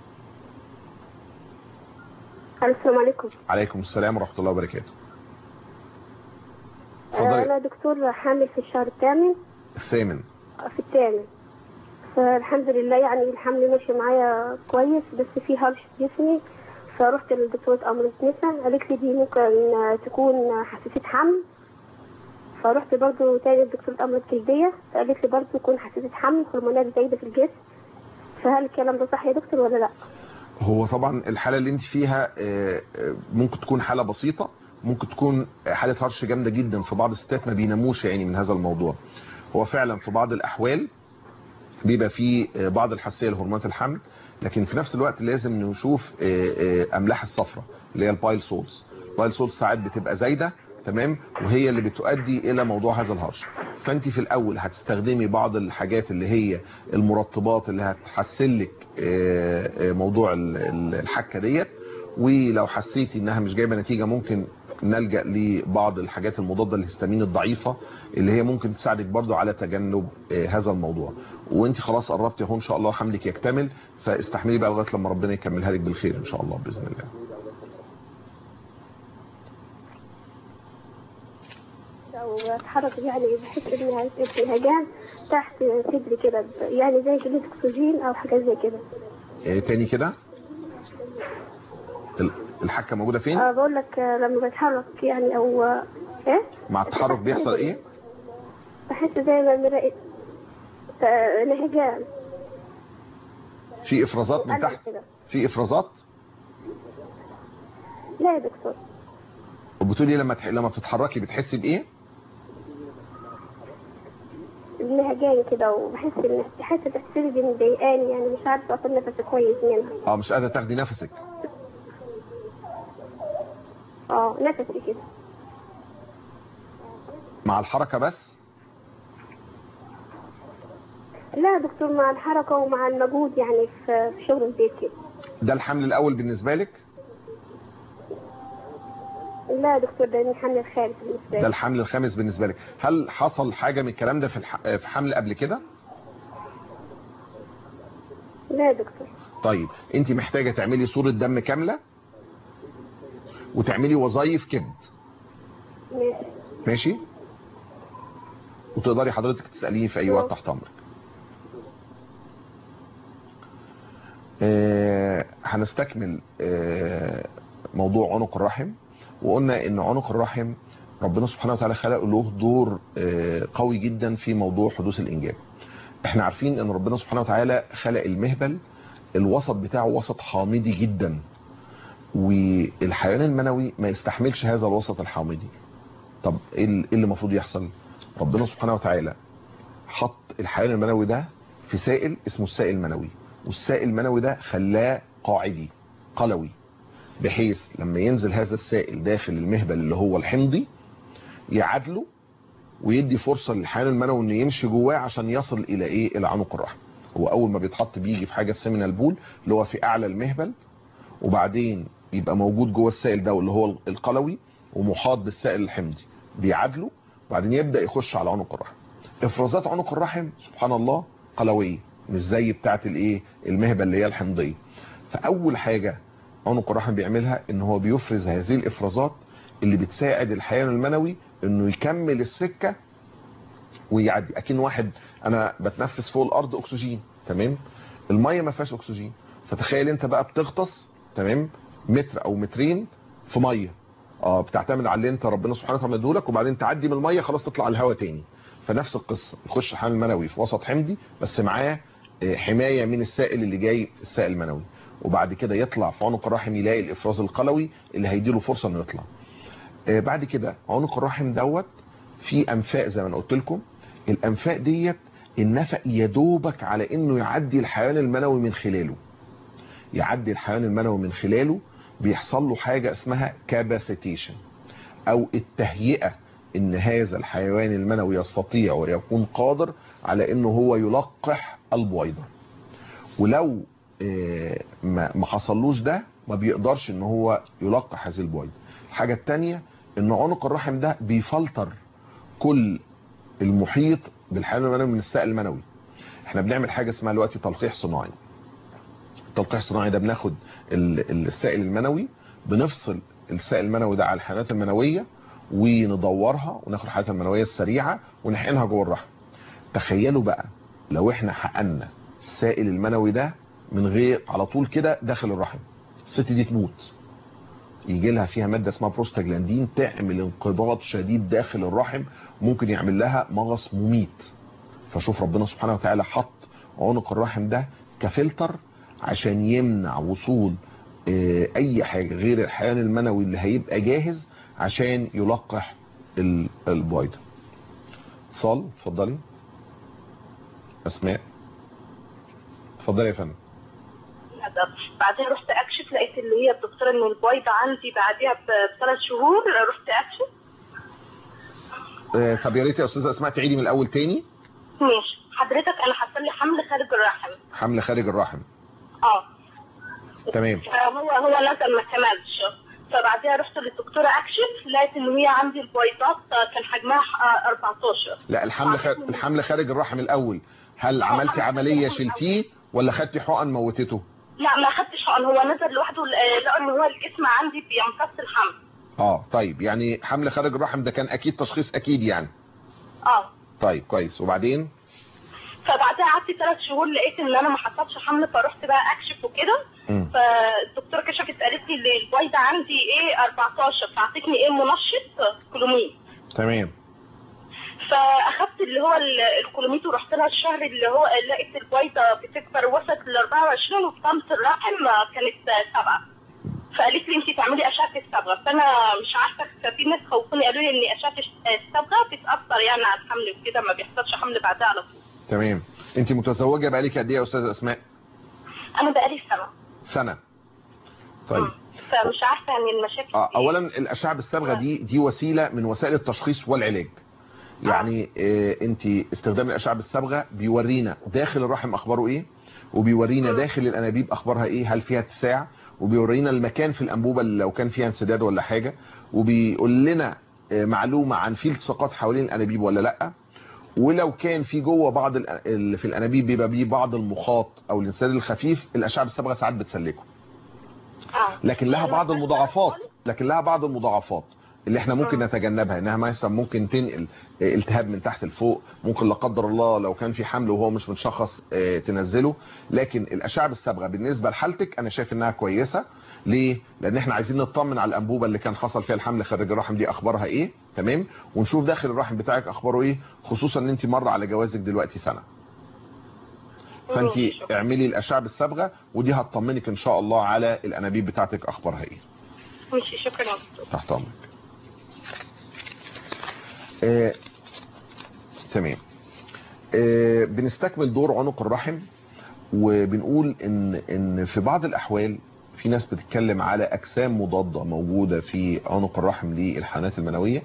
السلام عليكم عليكم السلام ورحمه الله وبركاته آه، اتفضلي أنا دكتور حامل في الشهر الثامن الثامن في الثامن فالحمد لله يعني الحمل ماشي معايا كويس بس في هرش في جسمي فرحت لدكتورة أمراض نساء قالت لي دي ممكن آه، تكون حساسية حمل فرحت برضو تاني لدكتورة أمراض جلدية قالت لي برضو تكون حساسية حمل هرمونات زايدة في الجسم فهل الكلام ده صح يا دكتور ولا لا؟ هو طبعا الحاله اللي انت فيها آه، آه، ممكن تكون حاله بسيطه ممكن تكون حاله هرش جامده جدا في بعض الستات ما بيناموش يعني من هذا الموضوع هو فعلا في بعض الاحوال بيبقى في آه، بعض الحساسيه لهرمونات الحمل لكن في نفس الوقت لازم نشوف آه، آه، املاح الصفرة اللي هي البايل سولز البايل سولز ساعات بتبقى زايده تمام وهي اللي بتؤدي الى موضوع هذا الهرش فانت في الاول هتستخدمي بعض الحاجات اللي هي المرطبات اللي هتحسن لك آه، آه، موضوع ال- ال- الحكه ديت ولو حسيتي انها مش جايبه نتيجه ممكن نلجا لبعض الحاجات المضاده للهستامين الضعيفه اللي هي ممكن تساعدك برضو على تجنب آه، هذا الموضوع وانت خلاص قربتي اهو ان شاء الله حملك يكتمل فاستحملي بقى لغايه لما ربنا يكملها لك بالخير ان شاء الله باذن الله لو اتحرك يعني بحس انها الهجان تحت صدري كده يعني زي جلد اكسجين او حاجه زي كده آه، تاني كده ال- الحكه موجوده فين أه بقول لك آه، لما بتحرك يعني او آه، ايه مع التحرك بيحصل ايه بحس زي ما مراقب انهجان في افرازات من ألم تحت كده في افرازات لا يا دكتور وبتقولي لما تح... لما بتتحركي بتحسي بايه انهجان كده وبحس ان حته تحسيري دي مضايقاني يعني مش عارفه اخد نفسي كويس منها اه مش قادره تاخدي نفسك اه نفسي كده مع الحركه بس لا يا دكتور مع الحركه ومع المجهود يعني في في شغل البيت كده ده الحمل الاول بالنسبه لك لا يا دكتور ده الحمل الخارج بالنسبه ده لي الحمل الخامس بالنسبه لك هل حصل حاجه من الكلام ده في الح... في حمل قبل كده لا يا دكتور طيب انت محتاجه تعملي صوره دم كامله وتعملي وظائف كبد ماشي ماشي وتقدري حضرتك تساليني في اي وقت تحت امرك آه هنستكمل آه موضوع عنق الرحم وقلنا ان عنق الرحم ربنا سبحانه وتعالى خلق له دور آه قوي جدا في موضوع حدوث الانجاب احنا عارفين ان ربنا سبحانه وتعالى خلق المهبل الوسط بتاعه وسط حامضي جدا والحيوان المنوي ما يستحملش هذا الوسط الحامضي طب ايه ال- إيه اللي المفروض يحصل ربنا سبحانه وتعالى حط الحيوان المنوي ده في سائل اسمه السائل المنوي والسائل المنوي ده خلاه قاعدي قلوي بحيث لما ينزل هذا السائل داخل المهبل اللي هو الحمضي يعادله ويدي فرصة للحيوان المنوي انه يمشي جواه عشان يصل الى ايه الى عنق الرحم هو اول ما بيتحط بيجي في حاجة السيمينال بول اللي هو في اعلى المهبل وبعدين يبقى موجود جوه السائل ده اللي هو القلوي ومحاط بالسائل الحمضي بيعادله وبعدين يبدا يخش على عنق الرحم افرازات عنق الرحم سبحان الله قلويه مش زي بتاعه الايه المهبه اللي هي الحمضيه فاول حاجه عنق الرحم بيعملها ان هو بيفرز هذه الافرازات اللي بتساعد الحيوان المنوي انه يكمل السكه ويعدي اكن واحد انا بتنفس فوق الارض اكسجين تمام الميه ما فيهاش اكسجين فتخيل انت بقى بتغطس تمام متر او مترين في ميه اه بتعتمد على اللي انت ربنا سبحانه وتعالى مديهولك وبعدين تعدي من الميه خلاص تطلع على الهواء تاني فنفس القصه يخش الحمل المنوي في وسط حمضي بس معاه آه، حمايه من السائل اللي جاي السائل المنوي وبعد كده يطلع في عنق الرحم يلاقي الافراز القلوي اللي هيديله فرصه انه يطلع آه، بعد كده عنق الرحم دوت في انفاق زي ما انا قلت لكم الانفاق ديت النفق يدوبك على انه يعدي الحيوان المنوي من خلاله يعدي الحيوان المنوي من خلاله بيحصل له حاجة اسمها كاباسيتيشن او التهيئة ان هذا الحيوان المنوي يستطيع ويكون قادر على انه هو يلقح البويضة ولو آه، ما ما حصلوش ده ما بيقدرش ان هو يلقح هذه البويضة الحاجة التانية ان عنق الرحم ده بيفلتر كل المحيط بالحيوان المنوي من السائل المنوي احنا بنعمل حاجة اسمها دلوقتي تلقيح صناعي التلقيح الصناعي ده بناخد ال- السائل المنوي بنفصل السائل المنوي ده على الحيوانات المنوية وندورها وناخد الحيوانات المنوية السريعة ونحقنها جوه الرحم تخيلوا بقى لو احنا حقنا السائل المنوي ده من غير على طول كده داخل الرحم الست دي تموت يجي لها فيها مادة اسمها بروستاجلاندين تعمل انقباض شديد داخل الرحم ممكن يعمل لها مغص مميت فشوف ربنا سبحانه وتعالى حط عنق الرحم ده كفلتر عشان يمنع وصول آه، اي حاجة غير الحيوان المنوي اللي هيبقى جاهز عشان يلقح ال- البويضة اتصال اتفضلي اسماء اتفضلي يا فندم بعدين رحت اكشف لقيت اللي هي الدكتوره ان البويضه عندي بعديها ب- بثلاث شهور رحت اكشف آه، طب يا ريت يا استاذه اسماء تعيدي من الاول تاني ماشي حضرتك انا حصل لي حمل خارج الرحم حمل خارج الرحم اه تمام فهو هو نزل ما كملش فبعدها رحت للدكتوره اكشف لقيت ان هي عندي البويضات كان حجمها آه، 14 لا الحمل خ... الحمل خارج الرحم الاول هل عملتي عمليه شلتيه ولا خدتي حقن موتته لا ما خدتش حقن هو نزل لوحده آه، لقى ان هو الجسم عندي بيمتص الحمل اه طيب يعني حمل خارج الرحم ده كان اكيد تشخيص اكيد يعني اه طيب كويس وبعدين فبعدها قعدت ثلاث شهور لقيت ان انا ما حصلش حمل فرحت بقى اكشف وكده مم. فالدكتوره كشفت قالت لي اللي البويضه عندي ايه 14 فاعطتني ايه منشط كلوميد تمام فاخدت اللي هو ال- الكلوميد ورحت لها الشهر اللي هو لقيت البويضه بتكبر وصلت ل 24 وفطمت الرحم كانت سبعه فقالت لي انت تعملي اشعه الصبغه فانا مش عارفه ففي ناس خوفوني قالوا لي ان اشعه الصبغه بتاثر يعني على الحمل وكده ما بيحصلش حمل بعدها على طول تمام انت متزوجه بقالك قد ايه يا استاذه اسماء انا بقالي سنه سنه طيب فمش عارفه يعني المشاكل آه اولا الاشعه بالصبغه دي دي وسيله من وسائل التشخيص والعلاج يعني آه انت استخدام الاشعه بالصبغه بيورينا داخل الرحم اخباره ايه وبيورينا داخل الانابيب اخبارها ايه هل فيها اتساع وبيورينا المكان في الانبوبه اللي لو كان فيها انسداد ولا حاجه وبيقول لنا آه معلومه عن في التصاقات حوالين الانابيب ولا لا ولو كان في جوه بعض ال- اللي في الانابيب بيبقى بيه بعض المخاط او الانسداد الخفيف الاشعه بالصبغه ساعات بتسلكه لكن لها بعض المضاعفات لكن لها بعض المضاعفات اللي احنا ممكن نتجنبها انها مثلا ممكن تنقل آه، التهاب من تحت لفوق ممكن لا قدر الله لو كان في حمل وهو مش متشخص آه، تنزله لكن الاشعه بالصبغه بالنسبه لحالتك انا شايف انها كويسه ليه لان احنا عايزين نطمن على الانبوبه اللي كان حصل فيها الحمل خارج الرحم دي اخبارها ايه تمام ونشوف داخل الرحم بتاعك اخباره ايه خصوصا ان انت مر على جوازك دلوقتي سنه فانت اعملي الاشعه بالصبغه ودي هتطمنك ان شاء الله على الانابيب بتاعتك اخبارها ايه ماشي شكرا تحت امرك آه، تمام آه، بنستكمل دور عنق الرحم وبنقول ان ان في بعض الاحوال في ناس بتتكلم على اجسام مضاده موجوده في عنق الرحم للحيوانات المنويه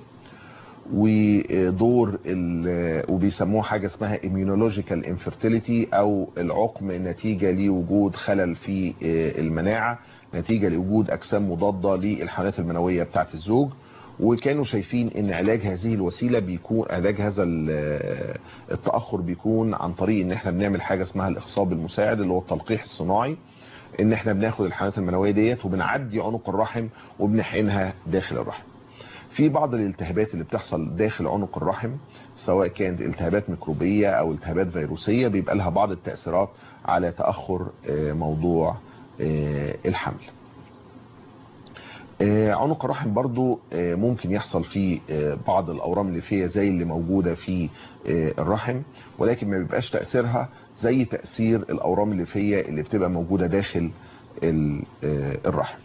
ودور ال- وبيسموه حاجه اسمها immunological infertility او العقم نتيجه لوجود خلل في آه، المناعه نتيجه لوجود اجسام مضاده للحيوانات المنويه بتاعه الزوج وكانوا شايفين ان علاج هذه الوسيله بيكون علاج هذا ال- التاخر بيكون عن طريق ان احنا بنعمل حاجه اسمها الاخصاب المساعد اللي هو التلقيح الصناعي ان احنا بناخد الحيوانات المنويه ديت وبنعدي عنق الرحم وبنحقنها داخل الرحم في بعض الالتهابات اللي بتحصل داخل عنق الرحم سواء كانت التهابات ميكروبيه او التهابات فيروسيه بيبقى لها بعض التاثيرات على تاخر آه، موضوع آه، الحمل آه، عنق الرحم برضو آه، ممكن يحصل فيه آه، بعض الاورام الليفيه زي اللي موجوده في آه، الرحم ولكن ما بيبقاش تاثيرها زي تاثير الاورام الليفيه اللي بتبقى موجوده داخل ال- آه، الرحم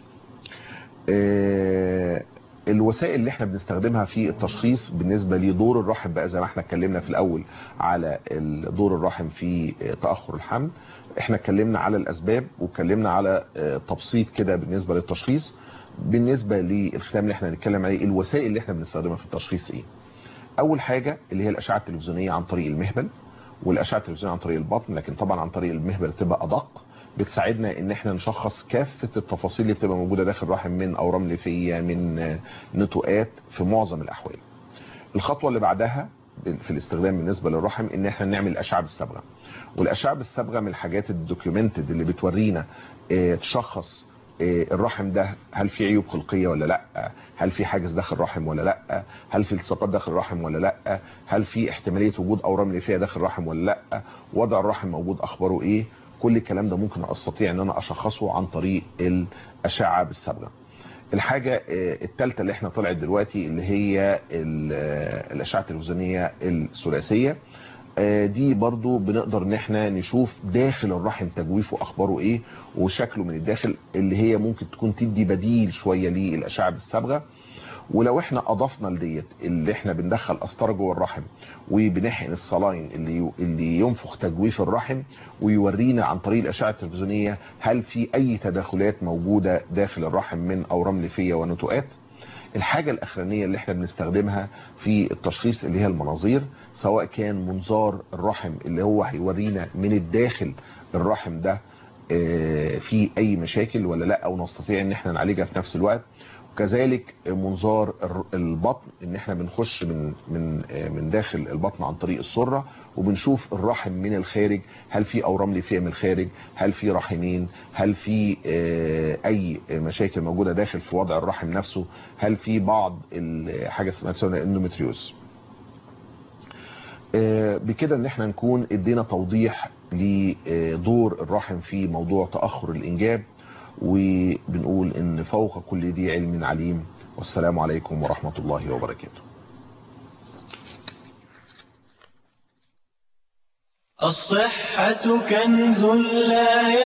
آه، الوسائل اللي احنا بنستخدمها في التشخيص بالنسبه لدور الرحم بقى زي ما احنا اتكلمنا في الاول على ال- دور الرحم في آه، تاخر الحمل احنا اتكلمنا على الاسباب واتكلمنا على آه، تبسيط كده بالنسبه للتشخيص بالنسبه للختام اللي احنا هنتكلم عليه الوسائل اللي احنا بنستخدمها في التشخيص ايه اول حاجه اللي هي الاشعه التلفزيونيه عن طريق المهبل والاشعه التلفزيونيه عن طريق البطن لكن طبعا عن طريق المهبل بتبقى ادق بتساعدنا ان احنا نشخص كافه التفاصيل اللي بتبقى موجوده داخل الرحم من اورام ليفيه من آه، نتوءات في معظم الاحوال الخطوه اللي بعدها في الاستخدام بالنسبه للرحم ان احنا نعمل اشعه بالصبغه والاشعه بالصبغه من الحاجات الدوكيومنتد اللي بتورينا آه، تشخص آه، الرحم ده هل في عيوب خلقيه ولا لا هل في حاجز داخل الرحم ولا لا هل في التصاقات داخل الرحم ولا لا هل في احتماليه وجود اورام ليفيه داخل الرحم ولا لا وضع الرحم موجود اخباره ايه كل الكلام ده ممكن استطيع ان انا اشخصه عن طريق الاشعه بالصبغه الحاجة الثالثة اللي احنا طلعت دلوقتي اللي هي ال- آه، الأشعة التلفزيونية الثلاثية آه، دي برضو بنقدر ان احنا نشوف داخل الرحم تجويفه اخباره ايه وشكله من الداخل اللي هي ممكن تكون تدي بديل شوية للأشعة بالصبغة ولو احنا اضفنا لديت اللي احنا بندخل قسطره جوه الرحم وبنحقن الصلاين اللي اللي ينفخ تجويف الرحم ويورينا عن طريق الاشعه التلفزيونيه هل في اي تداخلات موجوده داخل الرحم من اورام ليفيه ونتوءات الحاجة الأخرانية اللي احنا بنستخدمها في التشخيص اللي هي المناظير سواء كان منظار الرحم اللي هو هيورينا من الداخل الرحم ده آه، في اي مشاكل ولا لا او نستطيع ان احنا نعالجها في نفس الوقت وكذلك منظار الر- البطن ان احنا بنخش من من آه، من داخل البطن عن طريق السره وبنشوف الرحم من الخارج هل في اورام ليفيه من الخارج هل في رحمين هل في آه، اي مشاكل موجوده داخل في وضع الرحم نفسه هل في بعض ال- حاجه اسمها اندومتريوز آه، بكده ان احنا نكون ادينا توضيح لدور الرحم في موضوع تاخر الانجاب وبنقول ان فوق كل ذي علم عليم والسلام عليكم ورحمه الله وبركاته الصحة كنز لا